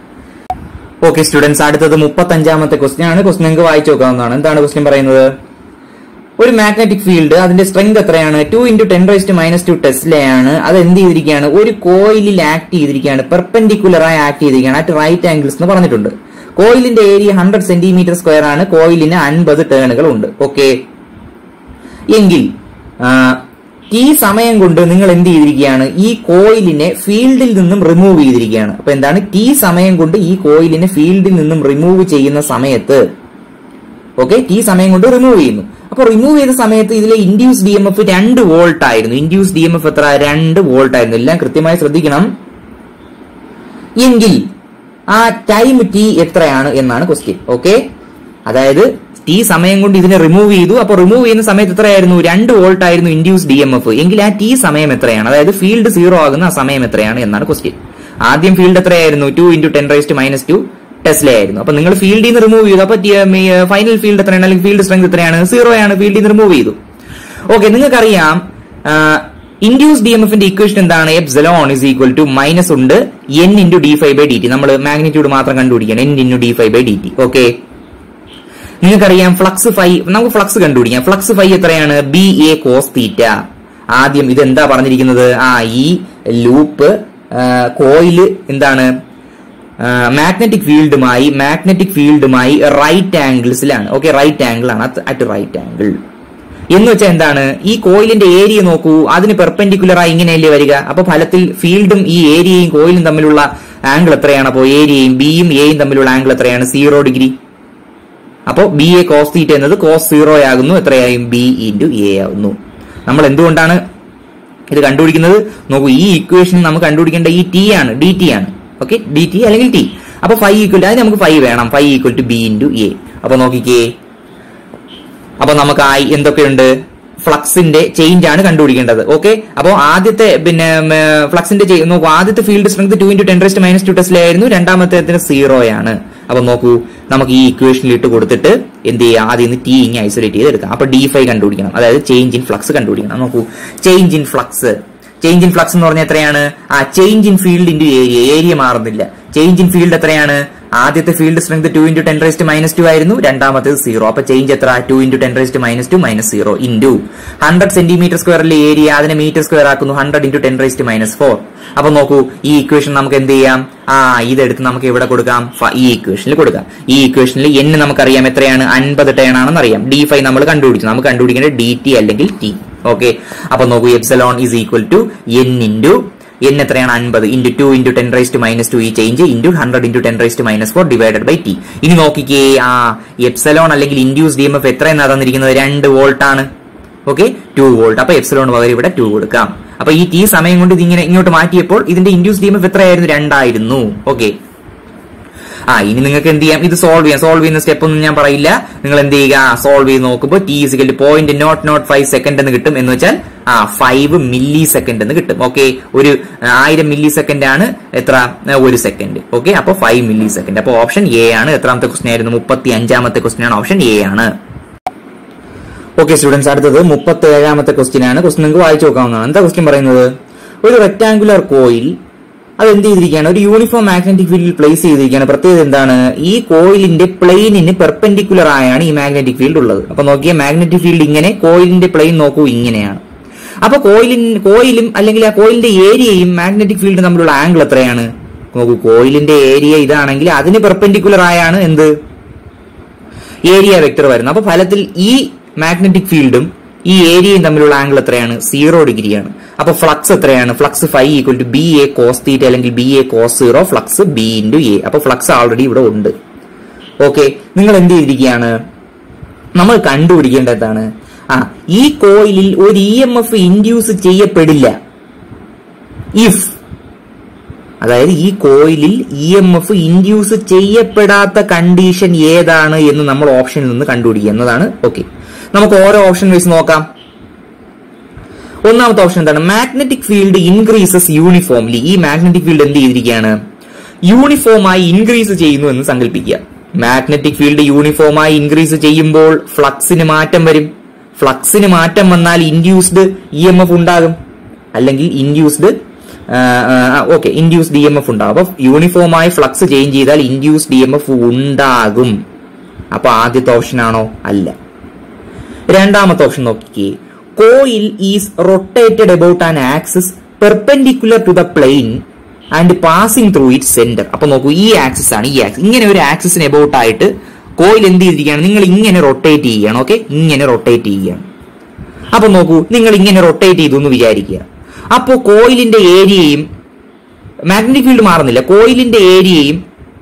ഓക്കെ സ്റ്റുഡൻസ് അടുത്തത് മുപ്പത്തഞ്ചാമത്തെ ക്വസ്റ്റ്യൻ ആണ് ക്വസ്റ്റ്യൻ നിങ്ങൾക്ക് വായിച്ചു നോക്കാവുന്നതാണ് എന്താണ് ക്വസ്റ്റ്യൻ പറയുന്നത് ഒരു മാഗ്നറ്റിക് ഫീൽഡ് അതിന്റെ സ്ട്രെങ്ത് എത്രയാണ് two into ten raised minus two ടെസ്ലയാണ് അത് എന്ത് ചെയ്തിരിക്കുകയാണ് ഒരു കോയിലിൽ ആക്ട് ചെയ്തിരിക്കുകയാണ് പെർപെൻഡിക്കുലർ ആയി ആക്ട് ചെയ്തിരിക്കുകയാണ് അറ്റ് റൈറ്റ് ആംഗിൾസ് എന്ന് പറഞ്ഞിട്ടുണ്ട് കോയിലിന്റെ ഏരിയ ഹൺഡ്രഡ് സെന്റിമീറ്റർ സ്ക്വയർ ആണ് കോയിലിന് അൻപത് ടേണുകൾ ഉണ്ട് ഓക്കെ എങ്കിൽ ആ, ഈ സമയം കൊണ്ട് നിങ്ങൾ എന്ത് ചെയ്തിരിക്കുകയാണ് ഈ കോയിലിനെ ഫീൽഡിൽ നിന്നും റിമൂവ് ചെയ്തിരിക്കുകയാണ് അപ്പൊ എന്താണ് ടി സമയം കൊണ്ട് ഈ കോയിലിനെ ഫീൽഡിൽ നിന്നും റിമൂവ് ചെയ്യുന്ന സമയത്ത് ഓക്കെ ടി സമയം കൊണ്ട് റിമൂവ് ചെയ്യുന്നു അപ്പൊ റിമൂവ് ചെയ്ത സമയത്ത് ഇതിലെ ഇൻഡ്യൂസ് ഡി എം എഫ് രണ്ട് വോൾട്ട് ആയിരുന്നു ഇൻഡ്യൂസ് ഡി എം എഫ് എത്ര രണ്ട് വോൾട്ട് ആയിരുന്നു എല്ലാം കൃത്യമായി ശ്രദ്ധിക്കണം എങ്കിൽ ആ ടൈം ടി എത്രയാണ് എന്നാണ് ക്വസ്റ്റ്യൻ ഓക്കെ അതായത് ടി സമയം കൊണ്ട് ഇതിനെ റിമൂവ് ചെയ്തു അപ്പൊ റിമൂവ് ചെയ്യുന്ന സമയത്ത് എത്രയായിരുന്നു രണ്ട് വോൾട്ട് ആയിരുന്നു ഇൻഡ്യൂസ് ഡി എം എഫ് എങ്കിൽ ആ ടി സമയം എത്രയാണ് അതായത് ഫീൽഡ് സീറോ ആകുന്ന ആ സമയം എത്രയാണ് എന്നാണ് ക്വസ്റ്റ്യൻ ആദ്യം ഫീൽഡ് എത്രയായിരുന്നു two into ten raised minus two tesla ആയിരുന്നു അപ്പൊ നിങ്ങൾ ഫീൽഡിൽ നിന്ന് റിമൂവ് ചെയ്തു അപ്പൊ ഫൈനൽ ഫീൽഡ് എത്രയാണ് അല്ലെങ്കിൽ ഫീൽഡ് സ്ട്രെങ്ത് എത്രയാണ് സീറോ ആണ് ഫീൽഡിൽ നിന്ന് റിമൂവ് ചെയ്തു ഓക്കെ നിങ്ങൾക്കറിയാം ഇൻഡ്യൂസ് ഡി എം എഫിന്റെ ഇക്വേഷൻ എന്താണ് epsilon is equal to minus ഉണ്ട് N into D phi by D T നമ്മൾ മാഗ്നിറ്റ്യൂഡ് മാത്രം കണ്ടുപിടിക്കണം N into D phi by D T okay നിങ്ങൾക്കറിയാം ഫ്ലക്സ് ഫൈ നമുക്ക് ഫ്ലക്സ് കണ്ടുപിടിക്കാം ഫ്ലക്സ് ഫൈ എത്രയാണ് ബി എ കോസ് തീറ്റ ആദ്യം ഇത് എന്താ പറഞ്ഞിരിക്കുന്നത് ആ ഈ ലൂപ്പ് കോയില് എന്താണ് മാഗ്നറ്റിക് ഫീൽഡുമായി മാഗ്നറ്റിക് ഫീൽഡുമായി റൈറ്റ് ആംഗിൾസിലാണ് ഓക്കെ റൈറ്റ് ആംഗിൾ ആണ് അറ്റ് റൈറ്റ് ആംഗിൾ എന്ന് വെച്ചാൽ എന്താണ് ഈ കോയിലിന്റെ ഏരിയ നോക്കൂ അതിന് പെർപെൻഡിക്കുലർ ആയി ഇങ്ങനെയല്ലേ വരിക അപ്പൊ ഫലത്തിൽ ഫീൽഡും ഈ ഏരിയയും കോയിലും തമ്മിലുള്ള ആംഗിൾ എത്രയാണ് അപ്പോൾ ഏരിയയും ബിയും എയും തമ്മിലുള്ള ആംഗിൾ എത്രയാണ് സീറോ ഡിഗ്രി അപ്പോൾ ബി എ കോസ് തീറ്റ എന്നത് കോസ് സീറോ ആകുന്നു എത്രയായും ബി ഇൻറ്റു എ ആകുന്നു നമ്മൾ എന്തുകൊണ്ടാണ് ഇത് കണ്ടുപിടിക്കുന്നത് നോക്കൂ ഈ ഇക്വേഷൻ നമുക്ക് കണ്ടുപിടിക്കേണ്ട ഈ ടി ആണ് ഡി ടി ആണ് ഓക്കെ ഡി ടി അല്ലെങ്കിൽ ടി അപ്പൊ ഫൈവ് ഈക്വൽ അതിന് നമുക്ക് ഫൈവ് വേണം phi equal to B into A അപ്പൊ നോക്കിക്കേ അപ്പൊ നമുക്ക് ആയി എന്തൊക്കെയുണ്ട് ഫ്ലക്സിന്റെ ചേഞ്ച് ആണ് കണ്ടുപിടിക്കേണ്ടത് ഓക്കെ അപ്പോൾ ആദ്യത്തെ പിന്നെ ഫ്ലക്സിന്റെ നോക്കൂ ആദ്യത്തെ field strength two into ten raised minus two ടെസ്റ്റിലായിരുന്നു രണ്ടാമത്തെ സീറോ ആണ് അപ്പൊ നോക്കൂ നമുക്ക് ഈ ഇക്വേഷനിൽ ഇട്ട് കൊടുത്തിട്ട് എന്ത് ചെയ്യുക ആദ്യം നിന്ന് ടി ഇങ്ങനെ ഐസൊലേറ്റ് ചെയ്തെടുക്കാം അപ്പൊ ഡി ഫൈവ് കണ്ടുപിടിക്കണം അതായത് ചേഞ്ച് ഇൻ ഫ്ലക്സ് കണ്ടുപിടിക്കണം നോക്കൂ change in flux change in flux എന്ന് പറഞ്ഞാൽ എത്രയാണ് ആ change in field into area area മാറുന്നില്ല ചേഞ്ച് ഇൻ ഫീൽഡ് എത്രയാണ് ആദ്യത്തെ field strength two into ten raised minus two ആയിരുന്നു രണ്ടാമത്തേത് സീറോ അപ്പൊ ചേഞ്ച് എത്ര two into ten raised minus two minus zero into hundred centimetre സ്ക്വയറിലെ ഏരിയ അതിനെ metre square ആക്കുന്നു hundred into ten raised minus four അപ്പൊ നോക്കൂ ഈ ഇക്വേഷൻ നമുക്ക് എന്ത് ചെയ്യാം ആ ഇതെടുത്ത് നമുക്ക് ഇവിടെ കൊടുക്കാം ഫ- ഈ ഇക്വേഷനിൽ കൊടുക്കാം ഈ ഇക്വേഷനിൽ എൻ നമുക്കറിയാം എത്രയാണ് അൻപത് ടേൺ ആണെന്ന് അറിയാം ഡി ഫൈവ് നമ്മൾ കണ്ടുപിടിച്ചു നമുക്ക് കണ്ടുപിടിക്കേണ്ടത് ഡി ടി അല്ലെങ്കിൽ ടി ഓക്കെ അപ്പൊ നോക്കൂ epsilon is equal to N into N എത്രയാണ് അൻപത് into two into ten raise to minus two ഈ change into hundred into ten raise to minus four divided by T ഇനി നോക്കിക്കേ ആ epsilon അല്ലെങ്കിൽ ഇൻഡ്യൂസ് ഡി എം എഫ് എത്രയെന്നാ തന്നിരിക്കുന്നത് രണ്ട് വോൾട്ട് ആണ് ഓക്കെ ടു വോൾട്ട് അപ്പൊ എപ്സലോൺ പകരം ഇവിടെ ടു കൊടുക്കാം അപ്പൊ ഈ ടി സമയം കൊണ്ട് ഇതിങ്ങനെ ഇങ്ങോട്ട് മാറ്റിയപ്പോൾ ഇതിന്റെ ഇൻഡ്യൂസ് ഡി എം എഫ് എത്രയായിരുന്നു രണ്ടായിരുന്നു ഓക്കെ ആ ഇനി നിങ്ങൾക്ക് എന്ത് ചെയ്യാം ഇത് സോൾവ് ചെയ്യാം സോൾവ് ചെയ്യുന്ന സ്റ്റെപ്പ് ഒന്നും ഞാൻ പറയില്ല നിങ്ങൾ എന്ത് ചെയ്യുക സോൾവ് ചെയ്ത് നോക്കുമ്പോൾ T is equal point nought nought five second എന്ന് കിട്ടും എന്ന് വെച്ചാൽ ആ ഫൈവ് മില്ലി സെക്കൻഡ് എന്ന് കിട്ടും ഓക്കെ ഒരു ആ, ആയിരം മില്ലി സെക്കൻഡ് ആണ് എത്ര ആ, ഒരു സെക്കൻഡ് ഓക്കെ അപ്പൊ ഫൈവ് മില്ലി സെക്കൻഡ് അപ്പൊ ഓപ്ഷൻ എ ആണ് എത്രാമത്തെ ക്വസ്റ്റൻ ആയിരുന്നു മുപ്പത്തി അഞ്ചാമത്തെ ക്വസ്റ്റൻ ആണ് ഓപ്ഷൻ എ ആണ് ഓക്കെ സ്റ്റുഡൻസ് അടുത്തത് മുപ്പത്തി ഏഴാമത്തെ ക്വസ്റ്റ്യൻ ആണ് ക്വസ്റ്റ്യൻ നിങ്ങൾക്ക് വായിച്ചു നോക്കാവുന്നതാണ് എന്താ ക്വസ്റ്റ്യൻ പറയുന്നത് ഒരു റെക്ടാങ്കുലർ കോയിൽ അത് എന്ത് ചെയ്തിരിക്കുകയാണ് ഒരു യൂണിഫോം മാഗ്നറ്റിക് ഫീൽഡിൽ പ്ലേസ് ചെയ്തിരിക്കുകയാണ് പ്രത്യേകത എന്താണ് ഈ കോയിലിന്റെ പ്ലെയിനിന് പെർപെൻഡിക്കുലർ ആയാണ് ഈ മാഗ്നറ്റിക് ഫീൽഡ് ഉള്ളത് അപ്പൊ നോക്കിയ മാഗ്നറ്റിക് ഫീൽഡ് ഇങ്ങനെ കോയിലിന്റെ പ്ലെയിൻ നോക്കൂ ഇങ്ങനെയാണ് അപ്പൊ കോയിലിൻ കോയിലും അല്ലെങ്കിൽ ആ കോയിലിന്റെ ഏരിയയും മാഗ്നറ്റിക് ഫീൽഡ് തമ്മിലുള്ള ആംഗിൾ എത്രയാണ് നോക്കൂ കോയിലിന്റെ ഏരിയ ഇതാണെങ്കിൽ അതിന് പെർപെൻഡിക്കുലർ ആയാണ് എന്ത് ഏരിയ വെക്ടർ വരുന്നത് അപ്പൊ ഫലത്തിൽ ഈ മാഗ്നറ്റിക് ഫീൽഡും ഈ ഏരിയയും തമ്മിലുള്ള ആംഗിൾ എത്രയാണ് സീറോ ഡിഗ്രിയാണ് അപ്പൊ ഫ്ലക്സ് എത്രയാണ് flux phi equal to B A cos theta അല്ലെങ്കിൽ B A cos zero flux B into A അപ്പൊ ഫ്ലക്സ് ആൾറെഡി ഇവിടെ ഉണ്ട് ഓക്കെ നിങ്ങൾ എന്ത് ചെയ്തിരിക്കുകയാണ് നമ്മൾ കണ്ടുപിടിക്കേണ്ടതാണ് ആ ഈ കോയിലിൽ ഒരു ഇ എം എഫ് ഇൻഡ്യൂസ് ചെയ്യപ്പെടില്ല ഇഫ് അതായത് ഈ കോയിലിൽ ഇ എം എഫ് ഇൻഡ്യൂസ് ചെയ്യപ്പെടാത്ത കണ്ടീഷൻ ഏതാണ് എന്ന് നമ്മൾ ഓപ്ഷനിൽ നിന്ന് കണ്ടുപിടിക്കുക എന്നതാണ് ഓക്കെ നമുക്ക് ഓരോ ഓപ്ഷൻ വെച്ച് നോക്കാം ഒന്നാമത്തെ ഓപ്ഷൻ എന്താണ് മാഗ്നറ്റിക് ഫീൽഡ് ഇൻക്രീസസ് യൂണിഫോംലി ഈ മാഗ്നറ്റിക് ഫീൽഡ് എന്ത് ചെയ്തിരിക്കുകയാണ് യൂണിഫോമായി ഇൻക്രീസ് ചെയ്യുന്നു എന്ന് സങ്കല്പിക്കുക മാഗ്നറ്റിക് ഫീൽഡ് യൂണിഫോമായി ഇൻക്രീസ് ചെയ്യുമ്പോൾ ഫ്ലക്സിന് മാറ്റം വരും ഫ്ലക്സിന് മാറ്റം വന്നാൽ ഇൻഡ്യൂസ്ഡ് ഇ എം എഫ് ഉണ്ടാകും അല്ലെങ്കിൽ induced okay induced M F ഉണ്ടാകും അപ്പൊ യൂണിഫോമായി ഫ്ലക്സ് ചേഞ്ച് ചെയ്താൽ ഇൻഡ്യൂസ് ഡി എം എഫ് ഉണ്ടാകും അപ്പൊ ആദ്യത്തെ ഓപ്ഷൻ ആണോ അല്ല രണ്ടാമത്തെ ഓപ്ഷൻ നോക്കിക്കേ coil is rotated about an axis perpendicular to the plane and passing through it centre അപ്പൊ നോക്കൂ ഈ ആക്സിസ് ആണ് ഈ ആക്സിസ് ഇങ്ങനെ ഒരു ആക്സിസിന് എബൌട്ട് ആയിട്ട് കോയിൽ എന്ത് ചെയ്തിരിക്കുകയാണ് നിങ്ങൾ ഇങ്ങനെ റൊട്ടേറ്റ് ചെയ്യുകയാണ് ഓക്കെ ഇങ്ങനെ റൊട്ടേറ്റ് ചെയ്യുകയാണ് അപ്പൊ നോക്കൂ നിങ്ങൾ ഇങ്ങനെ റൊട്ടേറ്റ് ചെയ്തു എന്ന് വിചാരിക്കുക അപ്പോ കോയിലിന്റെ ഏരിയയും മാഗ്നറ്റിക് ഫീൽഡ് മാറുന്നില്ല കോയിലിന്റെ ഏരിയയും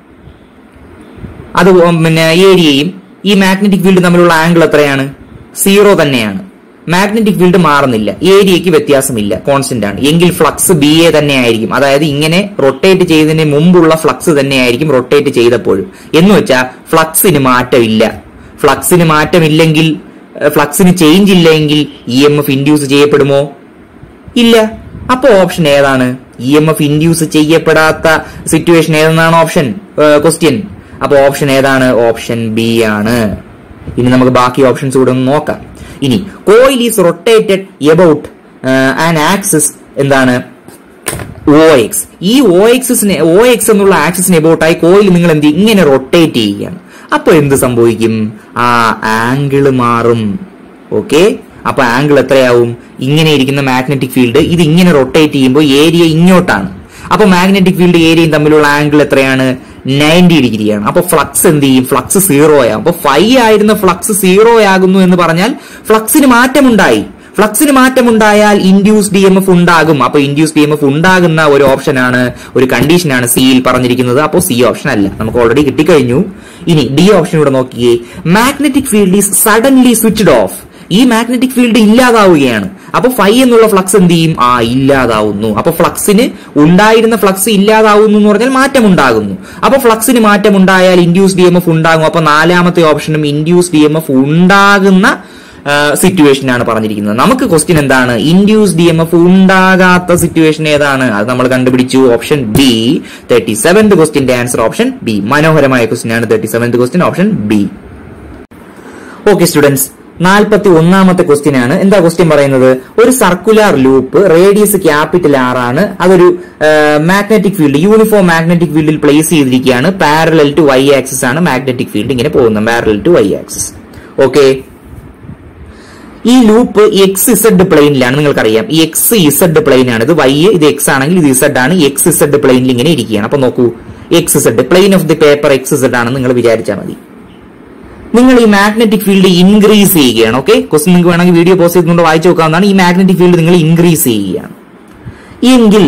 അത് പിന്നെ ഏരിയയും ഈ മാഗ്നറ്റിക് ഫീൽഡ് തമ്മിലുള്ള ആംഗിൾ എത്രയാണ് സീറോ തന്നെയാണ് മാഗ്നറ്റിക് ഫീൽഡ് മാറുന്നില്ല ഏരിയയ്ക്ക് വ്യത്യാസമില്ല കോൺസ്റ്റന്റ് ആണ് എങ്കിൽ ഫ്ലക്സ് ബി എ തന്നെ ആയിരിക്കും അതായത് ഇങ്ങനെ റൊട്ടേറ്റ് ചെയ്തതിന് മുമ്പുള്ള ഫ്ലക്സ് തന്നെയായിരിക്കും റൊട്ടേറ്റ് ചെയ്തപ്പോഴും എന്ന് വെച്ചാൽ ഫ്ലക്സിന് മാറ്റമില്ല ഫ്ലക്സിന് മാറ്റമില്ലെങ്കിൽ ഫ്ലക്സിന് ചേഞ്ച് ഇല്ലെങ്കിൽ ഇ എം എഫ് ഇൻഡ്യൂസ് ചെയ്യപ്പെടുമോ ഇല്ല അപ്പൊ ഓപ്ഷൻ ഏതാണ് ഇ എം എഫ് ഇൻഡ്യൂസ് ചെയ്യപ്പെടാത്ത സിറ്റുവേഷൻ ഏതെന്നാണ് ഓപ്ഷൻ ക്വസ്റ്റ്യൻ അപ്പൊ ഓപ്ഷൻ ഏതാണ് ഓപ്ഷൻ ബി ആണ് ഇനി നമുക്ക് ബാക്കി ഓപ്ഷൻസ് കൂടെ ഒന്ന് നോക്കാം ഇനി coil is rotated about an axis എന്താണ് ഒ എക്സ് ഈ ഒ എക്സിന് ഒ എക്സ് എന്നുള്ള ആക്സിസിന് എബൌട്ടായി കോയിൽ നിങ്ങൾ എന്ത് ചെയ്യും? ഇങ്ങനെ റൊട്ടേറ്റ് ചെയ്യുകയാണ് അപ്പൊ എന്ത് സംഭവിക്കും ആ ആംഗിള് മാറും ഓക്കെ അപ്പൊ ആംഗിൾ എത്രയാവും ഇങ്ങനെ ഇരിക്കുന്ന മാഗ്നറ്റിക് ഫീൽഡ് ഇത് ഇങ്ങനെ റൊട്ടേറ്റ് ചെയ്യുമ്പോൾ ഏരിയ ഇങ്ങോട്ടാണ് അപ്പൊ മാഗ്നറ്റിക് ഫീൽഡ് ഏരിയയും തമ്മിലുള്ള ആംഗിൾ എത്രയാണ് നയൻറ്റി ഡിഗ്രിയാണ് അപ്പൊ ഫ്ലക്സ് എന്ത് ചെയ്യും ഫ്ലക്സ് സീറോ ആകും അപ്പൊ ഫൈവ് ആയിരുന്ന ഫ്ലക്സ് സീറോ ആകുന്നു എന്ന് പറഞ്ഞാൽ ഫ്ലക്സിന് മാറ്റമുണ്ടായി ഫ്ലക്സിന് മാറ്റമുണ്ടായാൽ ഇൻഡ്യൂസ് ഡി എം എഫ് ഉണ്ടാകും അപ്പൊ ഇൻഡ്യൂസ് ഡി എം എഫ് ഉണ്ടാകുന്ന ഒരു ഓപ്ഷനാണ് ഒരു കണ്ടീഷനാണ് സിയിൽ പറഞ്ഞിരിക്കുന്നത് അപ്പോൾ സി ഓപ്ഷൻ അല്ല നമുക്ക് ഓൾറെഡി കിട്ടിക്കഴിഞ്ഞു ഇനി ഡി ഓപ്ഷൻ ഇവിടെ നോക്കിയേ magnetic field is suddenly switched off ഈ മാഗ്നറ്റിക് ഫീൽഡ് ഇല്ലാതാവുകയാണ് അപ്പൊ ഫൈ എന്നുള്ള ഫ്ലക്സ് എന്ത് ചെയ്യും ആ ഇല്ലാതാവുന്നു അപ്പൊ ഫ്ലക്സിന് ഉണ്ടായിരുന്ന ഫ്ലക്സ് ഇല്ലാതാവുന്നു എന്ന് പറഞ്ഞാൽ മാറ്റം ഉണ്ടാകുന്നു അപ്പൊ ഫ്ലക്സിന് മാറ്റം ഉണ്ടായാൽ ഇൻഡ്യൂസ് ഡി എം എഫ് ഉണ്ടാകും അപ്പൊ നാലാമത്തെ ഓപ്ഷനും ഇൻഡ്യൂസ് ഡി എം എഫ് ഉണ്ടാകുന്ന സിറ്റുവേഷൻ ആണ് പറഞ്ഞിരിക്കുന്നത് നമുക്ക് ക്വസ്റ്റ്യൻ എന്താണ് ഇൻഡ്യൂസ് ഡി എം എഫ് ഉണ്ടാകാത്ത സിറ്റുവേഷൻ ഏതാണ് അത് നമ്മൾ കണ്ടുപിടിച്ചു ഓപ്ഷൻ ബി തേർട്ടി സെവൻത് ക്വസ്റ്റിന്റെ ആൻസർ ഓപ്ഷൻ ബി മനോഹരമായ ക്വസ്റ്റ്യൻ ആണ് thirty seventh question option B okay students നാൽപ്പത്തി ഒന്നാമത്തെ ക്വസ്റ്റ്യൻ ആണ് എന്താ ക്വസ്റ്റ്യൻ പറയുന്നത് ഒരു circular loop radius capital R ആണ് അതൊരു മാഗ്നറ്റിക് ഫീൽഡ് യൂണിഫോം മാഗ്നറ്റിക് ഫീൽഡിൽ പ്ലേസ് ചെയ്തിരിക്കുകയാണ് പാരലൽ ടു വൈ ആക്സിസ് ആണ് മാഗ്നറ്റിക് ഫീൽഡ് ഇങ്ങനെ പോകുന്നത് parallel to Y axis okay ഈ ലൂപ്പ് എക്സ് ഇസഡ് പ്ലെയിനിലാണ് നിങ്ങൾക്കറിയാം ഈ എക്സ് ഇസഡ് പ്ലെയിൻ ആണ് ഇത് വൈ ഇത് എക്സ് ആണെങ്കിൽ ഇത് ഇസഡ് ആണ് എക്സ് ഇസഡ് പ്ലെയിനിൽ ഇങ്ങനെ ഇരിക്കുകയാണ് അപ്പൊ നോക്കൂ X Z plane of the paper X Z ആണെന്ന് നിങ്ങൾ വിചാരിച്ചാൽ മതി നിങ്ങൾ ഈ മാഗ്നറ്റിക് ഫീൽഡ് ഇൻക്രീസ് ചെയ്യുകയാണ് ഓക്കെ ക്വസ്റ്റ്യൻ നിങ്ങൾക്ക് വേണമെങ്കിൽ വീഡിയോ പോസ്റ്റ് ചെയ്തുകൊണ്ട് വായിച്ചു നോക്കാവുന്നതാണ് ഈ മാഗ്നറ്റിക് ഫീൽഡ് നിങ്ങൾ ഇൻക്രീസ് ചെയ്യുകയാണ് എങ്കിൽ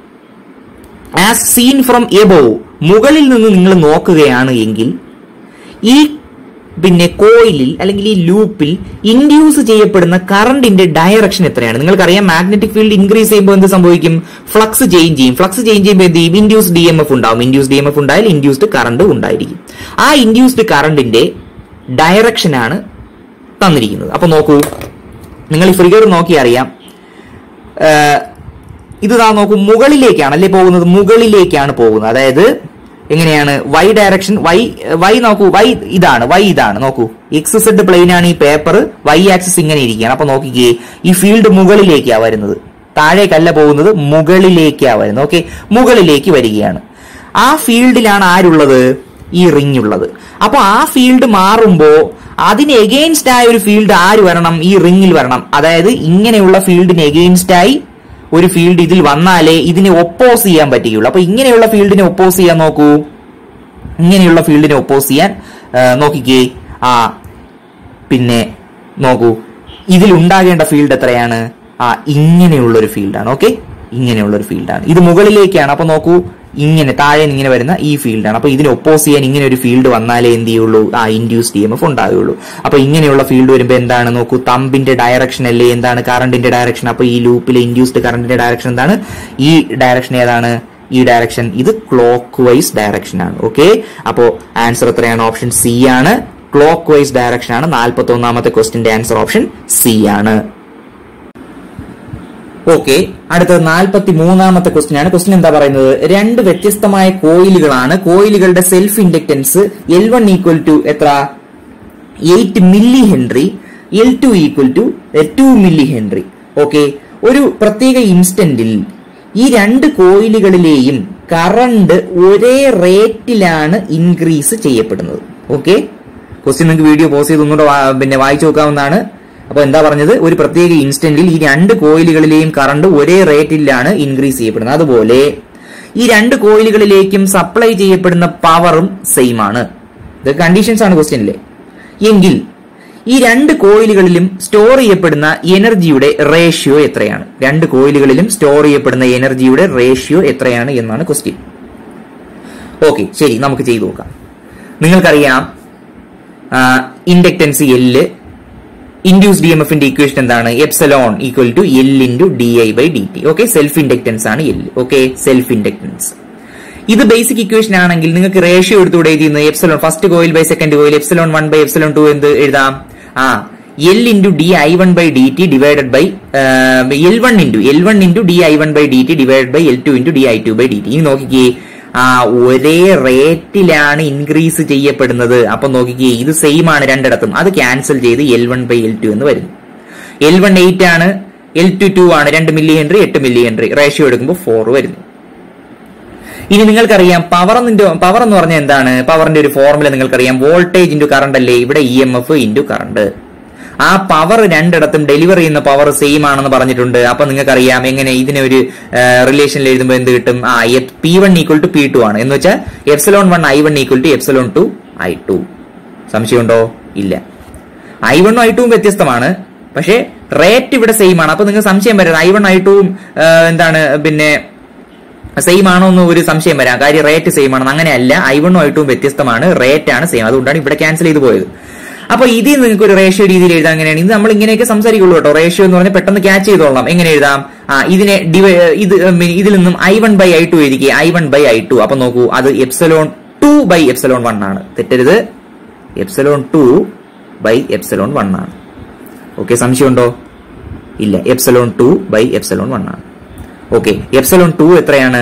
ആസ് സീൻ ഫ്രം എബോവ് മുകളിൽ നിന്ന് നിങ്ങൾ നോക്കുകയാണ് എങ്കിൽ ഈ പിന്നെ കോയിലിൽ അല്ലെങ്കിൽ ഈ ലൂപ്പിൽ ഇൻഡ്യൂസ് ചെയ്യപ്പെടുന്ന കറണ്ടിന്റെ ഡയറക്ഷൻ എത്രയാണ് നിങ്ങൾക്കറിയാം മാഗ്നറ്റിക് ഫീൽഡ് ഇൻക്രീസ് ചെയ്യുമ്പോൾ എന്ത് സംഭവിക്കും ഫ്ലക്സ് ചേഞ്ച് ചെയ്യും ഫ്ലക്സ് ചേഞ്ച് ചെയ്യുമ്പോൾ എന്ത് ചെയ്യും ഇൻഡ്യൂസ് ഡി എം എഫ് ഉണ്ടാവും ഇൻഡ്യൂസ് ഡി എം എഫ് ഉണ്ടായാൽ ഇൻഡ്യൂസ്ഡ് കറണ്ട് ഉണ്ടായിരിക്കും ആ ഇൻഡ്യൂസ്ഡ് കറണ്ടിന്റെ ഡയറക്ഷനാണ് തന്നിരിക്കുന്നത് അപ്പൊ നോക്കൂ നിങ്ങൾ ഈ ഫിഗർ നോക്കി അറിയാം ഏഹ് ഇത് താ നോക്കൂ മുകളിലേക്കാണ് അല്ലേ പോകുന്നത് മുകളിലേക്കാണ് പോകുന്നത് അതായത് എങ്ങനെയാണ് വൈ ഡയറക്ഷൻ വൈ വൈ നോക്കൂ വൈ ഇതാണ് വൈ ഇതാണ് നോക്കൂ എക്സ് സെഡ് പ്ലെയിൻ ആണ് ഈ പേപ്പർ വൈ ആക്സിസ് ഇങ്ങനെ ഇരിക്കുകയാണ് അപ്പൊ നോക്കിക്കേ ഈ ഫീൽഡ് മുകളിലേക്കാ വരുന്നത് താഴേക്കല്ല പോകുന്നത് മുകളിലേക്കാ വരുന്നത് ഓക്കെ മുകളിലേക്ക് വരികയാണ് ആ ഫീൽഡിലാണ് ആരുള്ളത് ഈ റിംഗ് ഉള്ളത് അപ്പൊ ആ ഫീൽഡ് മാറുമ്പോ അതിന് എഗെയിൻസ്റ്റ് ആയ ഒരു ഫീൽഡ് ആര് വരണം ഈ റിംഗിൽ വരണം അതായത് ഇങ്ങനെയുള്ള ഫീൽഡിന് എഗെയിൻസ്റ്റ് ആയി ഒരു ഫീൽഡ് ഇതിൽ വന്നാലേ ഇതിനെ ഒപ്പോസ് ചെയ്യാൻ പറ്റുകയുള്ളൂ അപ്പൊ ഇങ്ങനെയുള്ള ഫീൽഡിനെ ഒപ്പോസ് ചെയ്യാൻ നോക്കൂ ഇങ്ങനെയുള്ള ഫീൽഡിനെ ഒപ്പോസ് ചെയ്യാൻ ആ, നോക്കിക്കേ ആ പിന്നെ നോക്കൂ ഇതിൽ ഉണ്ടാകേണ്ട ഫീൽഡ് എത്രയാണ് ആ ഇങ്ങനെയുള്ള ഒരു ഫീൽഡാണ് ഓക്കെ ഇങ്ങനെയുള്ള ഒരു ഫീൽഡാണ് ഇത് മുകളിലേക്കാണ് അപ്പൊ നോക്കൂ ഇങ്ങനെ താഴെ നിന്ന് ഇങ്ങനെ വരുന്ന ഈ ഫീൽഡാണ് അപ്പൊ ഇതിനെ ഒപ്പോസ് ചെയ്യാൻ ഇങ്ങനെ ഒരു ഫീൽഡ് വന്നാലേ എന്ത് ചെയ്യുള്ളൂ ആ ഇൻഡ്യൂസ് ഡി എം എഫ് ഉണ്ടാകുള്ളൂ അപ്പൊ ഇങ്ങനെയുള്ള ഫീൽഡ് വരുമ്പോൾ എന്താണ് നോക്കൂ തമ്പിന്റെ ഡയറക്ഷൻ അല്ലേ എന്താണ് കറണ്ടിന്റെ ഡയറക്ഷൻ അപ്പൊ ഈ ലൂപ്പിലെ ഇൻഡ്യൂസ്ഡ് കറണ്ടിന്റെ ഡയറക്ഷൻ എന്താണ് ഈ ഡയറക്ഷൻ ഏതാണ് ഈ ഡയറക്ഷൻ ഇത് ക്ലോക്ക് വൈസ് ഡയറക്ഷൻ ആണ് ഓക്കെ അപ്പോ ആൻസർ എത്രയാണ് ഓപ്ഷൻ സി ആണ് ക്ലോക്ക് വൈസ് ഡയറക്ഷൻ ആണ് നാൽപ്പത്തി ഒന്നാമത്തെ ക്വസ്റ്റിന്റെ ആൻസർ ഓപ്ഷൻ സി ആണ് ഓക്കെ അടുത്തത് നാൽപ്പത്തി മൂന്നാമത്തെ ക്വസ്റ്റ്യൻ ആണ് ക്വസ്റ്റ്യൻ എന്താ പറയുന്നത് രണ്ട് വ്യത്യസ്തമായ കോയിലുകളാണ് കോയിലുകളുടെ self inductance L one equal to എത്ര eight milli henry L two equal to two milli henry okay ഒരു പ്രത്യേക ഇൻസ്റ്റന്റിൽ ഈ രണ്ട് കോയിലുകളിലെയും കറണ്ട് ഒരേ റേറ്റിലാണ് ഇൻക്രീസ് ചെയ്യപ്പെടുന്നത് ഓക്കെ ക്വസ്റ്റ്യൻ നിങ്ങൾക്ക് വീഡിയോ പോസ് ചെയ്ത് ഒന്നുകൂടെ വാ- പിന്നെ വായിച്ചു നോക്കാവുന്നതാണ് അപ്പൊ എന്താ പറഞ്ഞത് ഒരു പ്രത്യേക ഇൻസ്റ്റന്റിൽ ഈ രണ്ട് കോയിലുകളിലെയും കറണ്ട് ഒരേ റേറ്റിലാണ് ഇൻക്രീസ് ചെയ്യപ്പെടുന്നത് അതുപോലെ ഈ രണ്ട് കോയിലുകളിലേക്കും സപ്ലൈ ചെയ്യപ്പെടുന്ന പവറും സെയിം ആണ് ഇത് കണ്ടീഷൻസ് ആണ് ക്വസ്റ്റ്യനിലെ എങ്കിൽ ഈ രണ്ട് കോയിലുകളിലും സ്റ്റോർ ചെയ്യപ്പെടുന്ന എനർജിയുടെ റേഷ്യോ എത്രയാണ് രണ്ട് കോയിലുകളിലും സ്റ്റോർ ചെയ്യപ്പെടുന്ന എനർജിയുടെ റേഷ്യോ എത്രയാണ് എന്നാണ് ക്വസ്റ്റ്യൻ ഓക്കെ ശരി നമുക്ക് ചെയ്തു നോക്കാം നിങ്ങൾക്കറിയാം inductance L induced M എഫിന്റെ ഇക്വേഷൻ എന്താണ് epsilon equal to L into D I by D T okay self inductance ആണ് എൽ ഓക്കെ സെൽഫ് ഇൻഡക്ടൻസ് ഇത് ബേസിക് ഇക്വേഷൻ ആണെങ്കിൽ നിങ്ങൾക്ക് റേഷ്യോ എടുത്തുകൂടെ ചെയ്യുന്നത് epsilon first coil by second coil epsilon one by epsilon two എന്ത് എഴുതാം ആ L into D I one by D T divided by L one into L one into D I one by D T divide by L two into D I two by D T ഇനി നോക്കിക്കേ ആ ഒരേ റേറ്റിലാണ് increase ചെയ്യപ്പെടുന്നത് അപ്പൊ നോക്കിക്കേ ഇത് same ആണ് രണ്ടിടത്തും അത് ക്യാൻസൽ ചെയ്ത് L one by L two എന്ന് വരുന്നു എൽ വൺ എയ്റ്റ് ആണ് എൽ ടു ടു ആണ് രണ്ട് മില്ലി ഹെൻറി എട്ട് മില്ലി ഹെൻറി റേഷ്യോ എടുക്കുമ്പോൾ ഫോർ വരുന്നു ഇനി നിങ്ങൾക്കറിയാം പവർ പവർ എന്ന് പറഞ്ഞാൽ എന്താണ് പവറിന്റെ ഒരു ഫോർമുല നിങ്ങൾക്കറിയാം വോൾട്ടേജ് ഇൻറ്റു കറണ്ട് അല്ലേ ഇവിടെ E M F into current ആ പവർ രണ്ടിടത്തും ഡെലിവർ ചെയ്യുന്ന പവർ സെയിം ആണെന്ന് പറഞ്ഞിട്ടുണ്ട് അപ്പൊ നിങ്ങൾക്കറിയാം എങ്ങനെ ഇതിനെ ഒരു റിലേഷനിൽ എഴുതുമ്പോൾ എന്ത് കിട്ടും ആ P one equal to P two ആണ് എന്ന് വെച്ചാൽ epsilon one I one equal to epsilon two I two സംശയമുണ്ടോ ഇല്ല ഐ വണ്ണും ഐ ടുവും വ്യത്യസ്തമാണ് പക്ഷേ റേറ്റ് ഇവിടെ സെയിം ആണ് അപ്പൊ നിങ്ങൾക്ക് സംശയം വരാം ഐ വൺ ഐ ടുവും എന്താണ് പിന്നെ സെയിം ആണോ എന്ന് ഒരു സംശയം വരാം കാര്യം റേറ്റ് സെയിം ആണെന്ന് അങ്ങനെയല്ല ഐ വണ്ണും ഐ ടുവും വ്യത്യസ്തമാണ് റേറ്റ് ആണ് സെയിം അതുകൊണ്ടാണ് ഇവിടെ ക്യാൻസൽ ചെയ്ത് പോയത് അപ്പൊ ഇതിൽ നിങ്ങൾക്ക് ഒരു റേഷ്യോ രീതിയിൽ എഴുതാൻ എങ്ങനെയാണ് ഇത് നമ്മൾ ഇങ്ങനെയൊക്കെ സംസാരിക്കുള്ളൂ കേട്ടോ റേഷ്യോ എന്ന് പറഞ്ഞാൽ പെട്ടെന്ന് ക്യാച്ച് ചെയ്തോളാം എങ്ങനെ എഴുതാം ആ ഇതിനെ ഡിവൈ ഇത് ഇതിൽ നിന്നും I one by I two എഴുതിക്കുക I one by I two അപ്പൊ നോക്കൂ അത് epsilon two by epsilon one ആണ് തെറ്റരുത് epsilon two by epsilon one ആണ് ഓക്കെ സംശയമുണ്ടോ ഇല്ല epsilon two by epsilon one ആണ് ഓക്കെ എപ്സലോൺ ടു എത്രയാണ്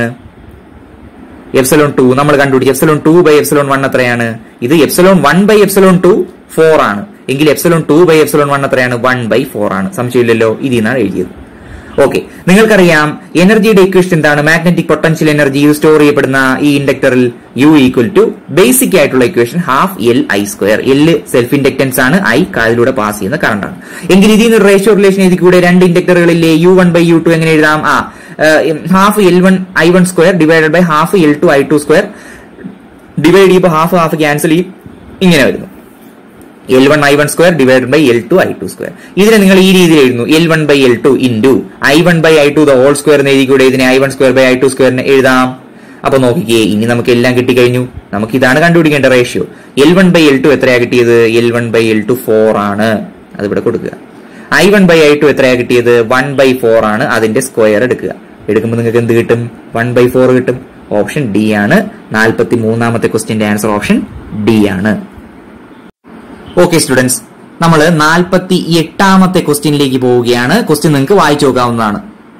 എപ്സലോൺ ടു നമ്മൾ കണ്ടുപിടിച്ചു epsilon two by epsilon one എത്രയാണ് ഇത് epsilon one by epsilon two four ആണ് എങ്കിൽ epsilon two by epsilon one എത്രയാണ് വൺ ബൈ ഫോർ ആണ് സംശയമില്ലല്ലോ ഇതിൽ നിന്നാണ് എഴുതിയത് ഓക്കെ നിങ്ങൾക്കറിയാം എനർജിയുടെ ഇക്വേഷൻ എന്താണ് മാഗ്നറ്റിക് പൊട്ടൻഷ്യൽ എനർജി ഇത് സ്റ്റോർ ചെയ്യപ്പെടുന്ന ഈ ഇൻഡക്ടറിൽ യു ഈക്വൽ ടു ബേസിക് ആയിട്ടുള്ള equation half L I square L self inductance ആണ് ഐ കാതിലൂടെ പാസ് ചെയ്യുന്ന കറണ്ട് ആണ് എങ്കിൽ ഇതിൽ നിന്ന് റേഷ്യോ റിലേഷൻ എഴുതി കൂടെ രണ്ട് ഇൻഡക്ടറുകളിലെ U one by U two എങ്ങനെ എഴുതാം ആ half L one I one square divided by half L two I two square divide ചെയ്യുമ്പോൾ ഹാഫ് ഹാഫ് ക്യാൻസൽ ചെയ്യും ഇങ്ങനെ വരുന്നു L one I one square divide by L two I two square ഇതിനെ നിങ്ങൾ ഈ രീതിയിൽ എഴുതുന്നു L one by L two into I one by I two the whole square എന്ന് എഴുതി കൂടെ ഇതിനെ I one square by I two സ്ക്വയറിന് എഴുതാം അപ്പൊ നോക്കിക്കേ ഇനി നമുക്ക് എല്ലാം കിട്ടിക്കഴിഞ്ഞു നമുക്ക് ഇതാണ് കണ്ടുപിടിക്കേണ്ട ratio L one by L two എത്രയാ കിട്ടിയത് L one by L two four ആണ് അതിവിടെ കൊടുക്കുക I one by I two എത്രയാ കിട്ടിയത് വൺ ബൈ ഫോർ ആണ് അതിന്റെ സ്ക്വയർ എടുക്കുക എടുക്കുമ്പോൾ നിങ്ങൾക്ക് എന്ത് കിട്ടും വൺ ബൈ ഫോർ കിട്ടും ഓപ്ഷൻ ഡി ആണ് നാൽപ്പത്തി മൂന്നാമത്തെ ക്വസ്റ്റ്യന്റെ ആൻസർ ഓപ്ഷൻ ഡി ആണ് ഓക്കെ സ്റ്റുഡൻസ് നമ്മൾ നാൽപ്പത്തി എട്ടാമത്തെ ക്വസ്റ്റ്യനിലേക്ക് പോവുകയാണ് ക്വസ്റ്റ്യൻ നിങ്ങൾക്ക് വായിച്ചു നോക്കാവുന്നതാണ്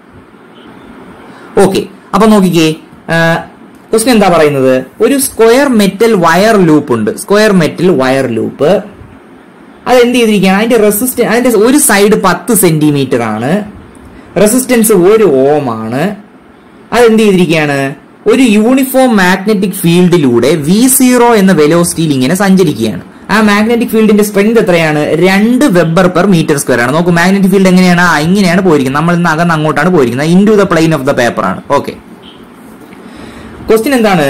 ഓക്കെ അപ്പൊ നോക്കിക്കേ ക്വസ്റ്റ്യൻ എന്താ പറയുന്നത് ഒരു സ്ക്വയർ മെറ്റൽ വയർ ലൂപ്പ് ഉണ്ട് സ്ക്വയർ മെറ്റൽ വയർ ലൂപ്പ് അത് എന്ത് ചെയ്തിരിക്കുകയാണ് അതിന്റെ റെസിസ്റ്റൻസ് അതിന്റെ ഒരു സൈഡ് പത്ത് സെന്റിമീറ്റർ ആണ് റെസിസ്റ്റൻസ് ഒരു ഓം ആണ് അത് എന്ത് ചെയ്തിരിക്കുകയാണ് ഒരു യൂണിഫോം മാഗ്നറ്റിക് ഫീൽഡിലൂടെ വി സീറോ എന്ന വെലോസിറ്റിയിൽ ഇങ്ങനെ സഞ്ചരിക്കുകയാണ് ആ മാഗ്നറ്റിക് ഫീൽഡിന്റെ സ്ട്രെങ്ത് എത്രയാണ് രണ്ട് വെബർ പെർ മീറ്റർ സ്ക്വയർ ആണ് നോക്കൂ മാഗ്നറ്റിക് ഫീൽഡ് എങ്ങനെയാണ് ആ ഇങ്ങനെയാണ് പോയിരിക്കുന്നത് നമ്മൾ ഇന്ന് അകന്ന് അങ്ങോട്ടാണ് പോയിരിക്കുന്നത് in to the plane of the paper ആണ് ഓക്കെ ക്വസ്റ്റ്യൻ എന്താണ്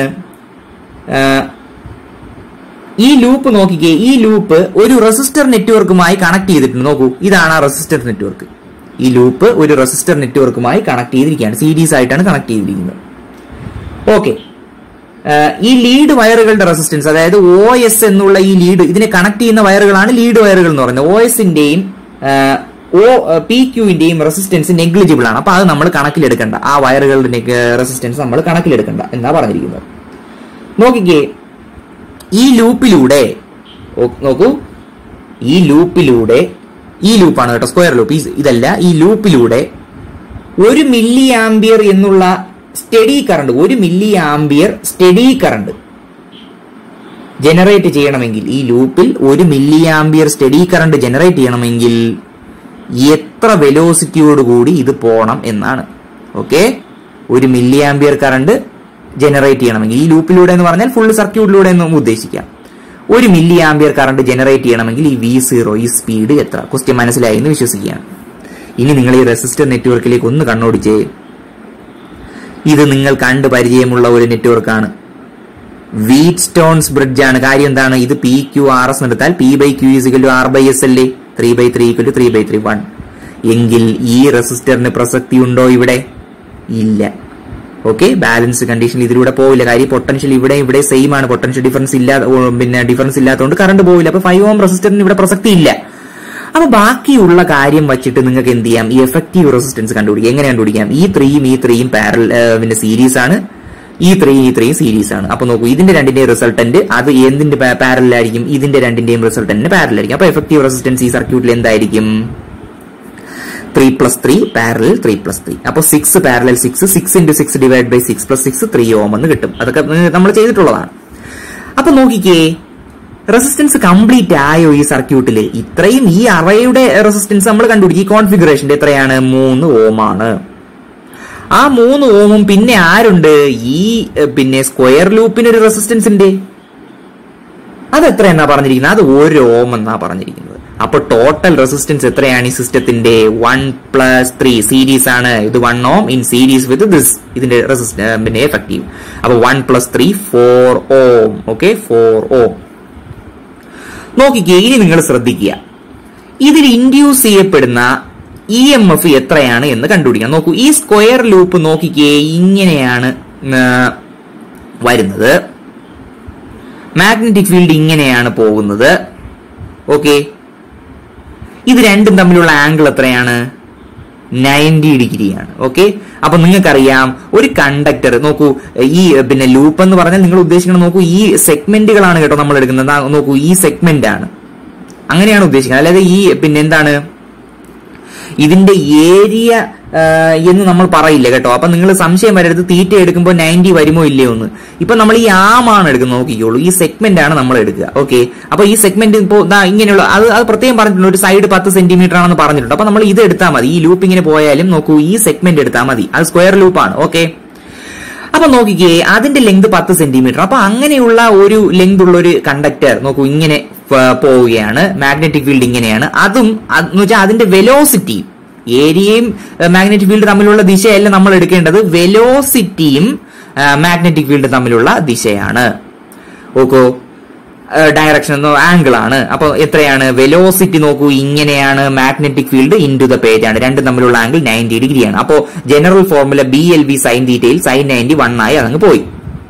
ഈ ലൂപ്പ് നോക്കിക്കേ ഈ ലൂപ്പ് ഒരു റെസിസ്റ്റർ നെറ്റ്വർക്കുമായി കണക്ട് ചെയ്തിട്ടുണ്ട് നോക്കൂ ഇതാണ് ആ റെസിസ്റ്റർ നെറ്റ്വർക്ക് ഈ ലൂപ്പ് ഒരു റെസിസ്റ്റർ നെറ്റ്വർക്കുമായി കണക്ട് ചെയ്തിരിക്കുകയാണ് സീരീസ് ആയിട്ടാണ് കണക്ട് ചെയ്തിരിക്കുന്നത് ഓക്കെ ഈ ലീഡ് വയറുകളുടെ റെസിസ്റ്റൻസ് അതായത് ഒ എസ് എന്നുള്ള ഈ ലീഡ് ഇതിനെ കണക്ട് ചെയ്യുന്ന വയറുകളാണ് ലീഡ് വയറുകൾ എന്ന് പറയുന്നത് ഒ എസിന്റെയും ഒ പി ക്യൂവിന്റെയും റെസിസ്റ്റൻസ് നെഗ്ലിജിബിൾ ആണ് അപ്പൊ അത് നമ്മൾ കണക്കിലെടുക്കണ്ട ആ വയറുകളുടെ റെസിസ്റ്റൻസ് നമ്മൾ കണക്കിലെടുക്കണ്ട എന്നാ പറഞ്ഞിരിക്കുന്നത് നോക്കിക്കേ ഈ ലൂപ്പിലൂടെ നോക്കൂ ഈ ലൂപ്പിലൂടെ ഈ ലൂപ്പാണ് കേട്ടോ സ്ക്വയർ ലൂപ്പ് ഇതല്ല ഈ ലൂപ്പിലൂടെ ഒരു മില്ലി ആംബിയർ എന്നുള്ള സ്റ്റഡി കറണ്ട് ഒരു milli ampere steady current generate ചെയ്യണമെങ്കിൽ ഈ ലൂപ്പിൽ ഒരു milli ampere steady current generate ചെയ്യണമെങ്കിൽ എത്ര വെലോസിറ്റിയോട് കൂടി ഇത് പോകണം എന്നാണ് ഓക്കെ ഒരു മില്ലി ആംബിയർ കറണ്ട് ജനറേറ്റ് ചെയ്യണമെങ്കിൽ ഈ ലൂപ്പിലൂടെ എന്ന് പറഞ്ഞാൽ ഫുൾ സർക്യൂട്ടിലൂടെ എന്ന് ഉദ്ദേശിക്കാം ഒരു മില്ലി ആംബിയർ കറണ്ട് ജനറേറ്റ് ചെയ്യണമെങ്കിൽ ഈ വി സീറോ ഈ സ്പീഡ് എത്ര ക്വസ്റ്റ്യൻ മനസ്സിലായി എന്ന് വിശ്വസിക്കുകയാണ് ഇനി നിങ്ങൾ ഈ റെസിസ്റ്റർ നെറ്റ്വർക്കിലേക്ക് ഒന്ന് കണ്ണോടിച്ചേ ഇത് നിങ്ങൾ കണ്ട് പരിചയമുള്ള ഒരു നെറ്റ്വർക്കാണ് വീറ്റ് സ്റ്റോൺസ് ബ്രിഡ്ജ് ആണ് കാര്യം എന്താണ് ഇത് പി ക്യു ആർ എസ് എടുത്താൽ P by Q is equal to R by S അല്ലേ three by three equal to three by three one എങ്കിൽ ഈ റെസിസ്റ്ററിന് പ്രസക്തി ഉണ്ടോ ഇവിടെ ഇല്ല ഓക്കെ ബാലൻസ് കണ്ടീഷനിൽ ഇതിലൂടെ പോവില്ല കാര്യം പൊട്ടൻഷ്യൽ ഇവിടെ ഇവിടെ സെയിം ആണ് പൊട്ടൻഷ്യൽ ഡിഫറൻസ് ഇല്ലാതെ ഓ, പിന്നെ ഡിഫറൻസ് ഇല്ലാത്തതുകൊണ്ട് കറണ്ട് പോവില്ല അപ്പൊ ഫൈവ് ഓം റെസിസ്റ്ററിന് ഇവിടെ പ്രസക്തി ഇല്ല അപ്പൊ ബാക്കിയുള്ള കാര്യം വെച്ചിട്ട് നിങ്ങൾക്ക് എന്ത് ചെയ്യാം ഈ എഫക്റ്റീവ് റെസിസ്റ്റൻസ് കണ്ടുപിടിക്കാം എങ്ങനെ കണ്ടുപിടിക്കാം ഈ ത്രീയും ഈ ത്രീയും പാരൽ പിന്നെ സീരീസ് ആണ് ഈ ത്രീ ഈ ത്രീയും സീരീസ് ആണ് അപ്പൊ നോക്കൂ ഇതിന്റെ രണ്ടിന്റെയും റിസൾട്ടന്റ് അത് എന്തിന്റെ പാരലായിരിക്കും ഇതിന്റെ രണ്ടിന്റെയും റിസൾട്ടന്റിന് പാരലായിരിക്കും അപ്പൊ എഫക്റ്റീവ് റെസിസ്റ്റൻസ് ഈ സർക്യൂട്ടിൽ എന്തായിരിക്കും three plus three parallel three plus three അപ്പൊ six parallel six six into six divide by six plus six three ohm എന്ന് കിട്ടും അതൊക്കെ നമ്മൾ ചെയ്തിട്ടുള്ളതാണ് അപ്പൊ നോക്കിക്കേ റെസിസ്റ്റൻസ് കംപ്ലീറ്റ് ആയോ ഈ സർക്യൂട്ടിൽ ഇത്രയും ഈ അറയുടെ റെസിസ്റ്റൻസ് നമ്മൾ കണ്ടുപിടിക്കും ഈ കോൺഫിഗറേഷന്റെ എത്രയാണ് മൂന്ന് ഓം ആണ് ആ മൂന്ന് ഓമും പിന്നെ ആരുണ്ട് ഈ എഹ്, പിന്നെ സ്ക്വയർ ലൂപ്പിന് ഒരു റെസിസ്റ്റൻസ് ഉണ്ട് അത് എത്ര എന്നാ പറഞ്ഞിരിക്കുന്നത് അത് ഒരു ഓം എന്നാ പറഞ്ഞിരിക്കുന്നത് അപ്പൊ ടോട്ടൽ റെസിസ്റ്റൻസ് എത്രയാണ് ഈ സിസ്റ്റത്തിന്റെ വൺ പ്ലസ് ത്രീ സീരീസ് ആണ് ഇത് one ohm in series with this ഇതിന്റെ റെസിസ്റ്റ പിന്നെ എഫക്റ്റീവ് അപ്പൊ one plus three four ohm okay four ohm നോക്കിക്കേ ഇനി നിങ്ങൾ ശ്രദ്ധിക്കുക ഇതിൽ ഇൻഡ്യൂസ് ചെയ്യപ്പെടുന്ന ഇ എം എഫ് എത്രയാണ് എന്ന് കണ്ടുപിടിക്കാം നോക്കൂ ഈ സ്ക്വയർ ലൂപ്പ് നോക്കിക്കേ ഇങ്ങനെയാണ് ആ, വരുന്നത് മാഗ്നറ്റിക് ഫീൽഡ് ഇങ്ങനെയാണ് പോകുന്നത് ഓക്കെ ഇത് രണ്ടും തമ്മിലുള്ള ആംഗിൾ എത്രയാണ് നയൻറ്റി ഡിഗ്രിയാണ് ഓക്കെ അപ്പൊ നിങ്ങൾക്കറിയാം ഒരു കണ്ടക്ടർ നോക്കൂ ഈ പിന്നെ ലൂപ്പ് എന്ന് പറഞ്ഞാൽ നിങ്ങൾ ഉദ്ദേശിക്കുന്നത് നോക്കൂ ഈ സെഗ്മെന്റുകളാണ് കേട്ടോ നമ്മൾ എടുക്കുന്നത് ദാ നോക്കൂ ഈ സെഗ്മെന്റ് ആണ് അങ്ങനെയാണ് ഉദ്ദേശിക്കുന്നത് അല്ലാതെ ഈ പിന്നെ എന്താണ് ഇതിന്റെ ഏരിയ എന്ന് നമ്മൾ പറയില്ല കേട്ടോ അപ്പൊ നിങ്ങൾ സംശയം വരരുത് തീറ്റ എടുക്കുമ്പോൾ നയൻറ്റി വരുമോ ഇല്ലയോ എന്ന് ഇപ്പൊ നമ്മൾ ഈ ആമാണ് എടുക്കുന്നത് നോക്കിക്കോളൂ ഈ സെഗ്മെന്റ് ആണ് നമ്മൾ എടുക്കുക ഓക്കെ അപ്പൊ ഈ സെഗ്മെന്റ് ഇപ്പോൾ ദാ ഇങ്ങനെയുള്ള അത് അത് പ്രത്യേകം പറഞ്ഞിട്ടുണ്ട് ഒരു സൈഡ് പത്ത് സെന്റിമീറ്റർ ആണെന്ന് പറഞ്ഞിട്ടുണ്ട് അപ്പൊ നമ്മൾ ഇത് എടുത്താൽ മതി ഈ ലൂപ്പ് ഇങ്ങനെ പോയാലും നോക്കൂ ഈ സെഗ്മെന്റ് എടുത്താൽ മതി അത് സ്ക്വയർ ലൂപ്പാണ് ഓക്കെ അപ്പൊ നോക്കിക്കേ അതിന്റെ ലെങ്ത് പത്ത് സെന്റിമീറ്റർ അപ്പൊ അങ്ങനെയുള്ള ഒരു ലെങ്ത് ഉള്ള ഒരു കണ്ടക്ടർ നോക്കൂ ഇങ്ങനെ പ- പോവുകയാണ് മാഗ്നറ്റിക് ഫീൽഡ് ഇങ്ങനെയാണ് അതും അത് എന്ന് വെച്ചാൽ അതിന്റെ വെലോസിറ്റി ഏരിയയും മാഗ്നറ്റിക് ഫീൽഡ് തമ്മിലുള്ള ദിശയല്ല നമ്മൾ എടുക്കേണ്ടത് വെലോസിറ്റിയും മാഗ്നറ്റിക് ഫീൽഡ് തമ്മിലുള്ള ദിശയാണ് ഓക്കോ ഡയറക്ഷൻ എന്നോ ആംഗിൾ ആണ് അപ്പൊ എത്രയാണ് വെലോസിറ്റി നോക്കൂ ഇങ്ങനെയാണ് മാഗ്നറ്റിക് ഫീൽഡ് ഇൻ ടു ദ പേജ് ആണ് രണ്ടും തമ്മിലുള്ള ആംഗിൾ നയൻറ്റി ഡിഗ്രിയാണ് അപ്പോ general formula B L V sine തീറ്റയിൽ സൈൻ നയൻറ്റി വൺ ആയി അതങ്ങ് പോയി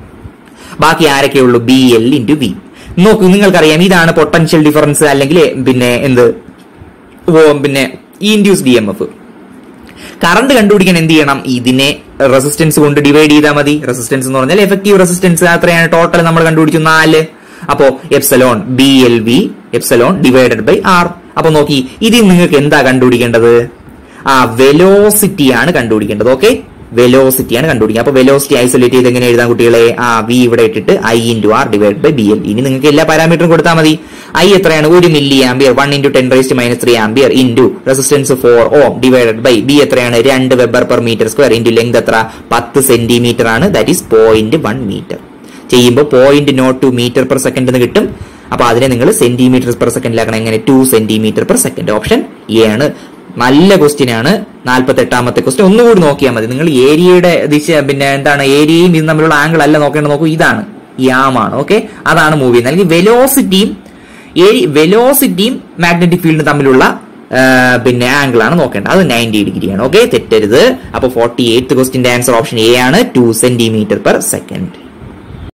ബാക്കി ആരൊക്കെയുള്ളൂ ബി എൽ ഇൻറ്റു വി നോക്കൂ നിങ്ങൾക്കറിയാം ഇതാണ് പൊട്ടൻഷ്യൽ ഡിഫറൻസ് അല്ലെങ്കിൽ പിന്നെ എന്ത് ഓ, പിന്നെ induced M F current കണ്ടുപിടിക്കാൻ എന്ത് ചെയ്യണം ഇതിനെ റെസിസ്റ്റൻസ് കൊണ്ട് ഡിവൈഡ് ചെയ്താൽ മതി റെസിസ്റ്റൻസ് എന്ന് പറഞ്ഞാൽ എഫക്റ്റീവ് റെസിസ്റ്റൻസ് അത്രയാണ് ടോട്ടൽ നമ്മൾ കണ്ടുപിടിച്ചു നാല് അപ്പോ epsilon B L V epsilon divided by R അപ്പൊ നോക്കി ഇതിൽ നിങ്ങൾക്ക് എന്താ കണ്ടുപിടിക്കേണ്ടത് ആ വെലോസിറ്റി ആണ് കണ്ടുപിടിക്കേണ്ടത് ഓക്കെ വെലോസിറ്റി ആണ് കണ്ടുപിടിക്കുക അപ്പൊ വെലോസിറ്റി ഐസൊലേറ്റ് ചെയ്ത് എങ്ങനെ എഴുതാൻ കുട്ടികളെ ആ വി ഇവിടെ ഇട്ടിട്ട് I into R divide by B L ഇനി നിങ്ങൾക്ക് എല്ലാ പാരാമീറ്ററും കൊടുത്താൽ മതി ഐ എത്രയാണ് ഒരു milli ampere one into ten raised minus three ampere into resistance four ohm divided by B എത്രയാണ് രണ്ട് weber per metre square into length എത്ര പത്ത് സെന്റിമീറ്റർ ആണ് that is point one metre ചെയ്യുമ്പോൾ point nought two metre per second എന്ന് കിട്ടും അപ്പൊ അതിനെ നിങ്ങൾ സെന്റിമീറ്റർ പെർ സെക്കൻഡിലാക്കണം എങ്ങനെ to centimetre per second option A ആണ് നല്ല ക്വസ്റ്റ്യൻ ആണ് നാൽപ്പത്തി എട്ടാമത്തെ ക്വസ്റ്റ്യൻ ഒന്നുകൂടി നോക്കിയാൽ മതി നിങ്ങൾ ഏരിയയുടെ ദിശ പിന്നെ എന്താണ് ഏരിയയും ഇതും തമ്മിലുള്ള ആംഗിൾ അല്ല നോക്കേണ്ടത് നോക്കൂ ഇതാണ് ഈ ആമാണ് ഓക്കെ അതാണ് മൂവ് ചെയ്യുന്നത് അല്ലെങ്കിൽ വെലോസിറ്റിയും വെലോസിറ്റിയും മാഗ്നറ്റിക് ഫീൽഡും തമ്മിലുള്ള ആ, പിന്നെ ആംഗിൾ ആണ് നോക്കേണ്ടത് അത് നയൻറ്റി ഡിഗ്രി ആണ് ഓക്കെ തെറ്റരുത് അപ്പൊ ഫോർട്ടി എയ്ത്ത് ക്വസ്റ്റിന്റെ ആൻസർ ഓപ്ഷൻ എ ആണ് ടു സെന്റിമീറ്റർ പെർ സെക്കൻഡ്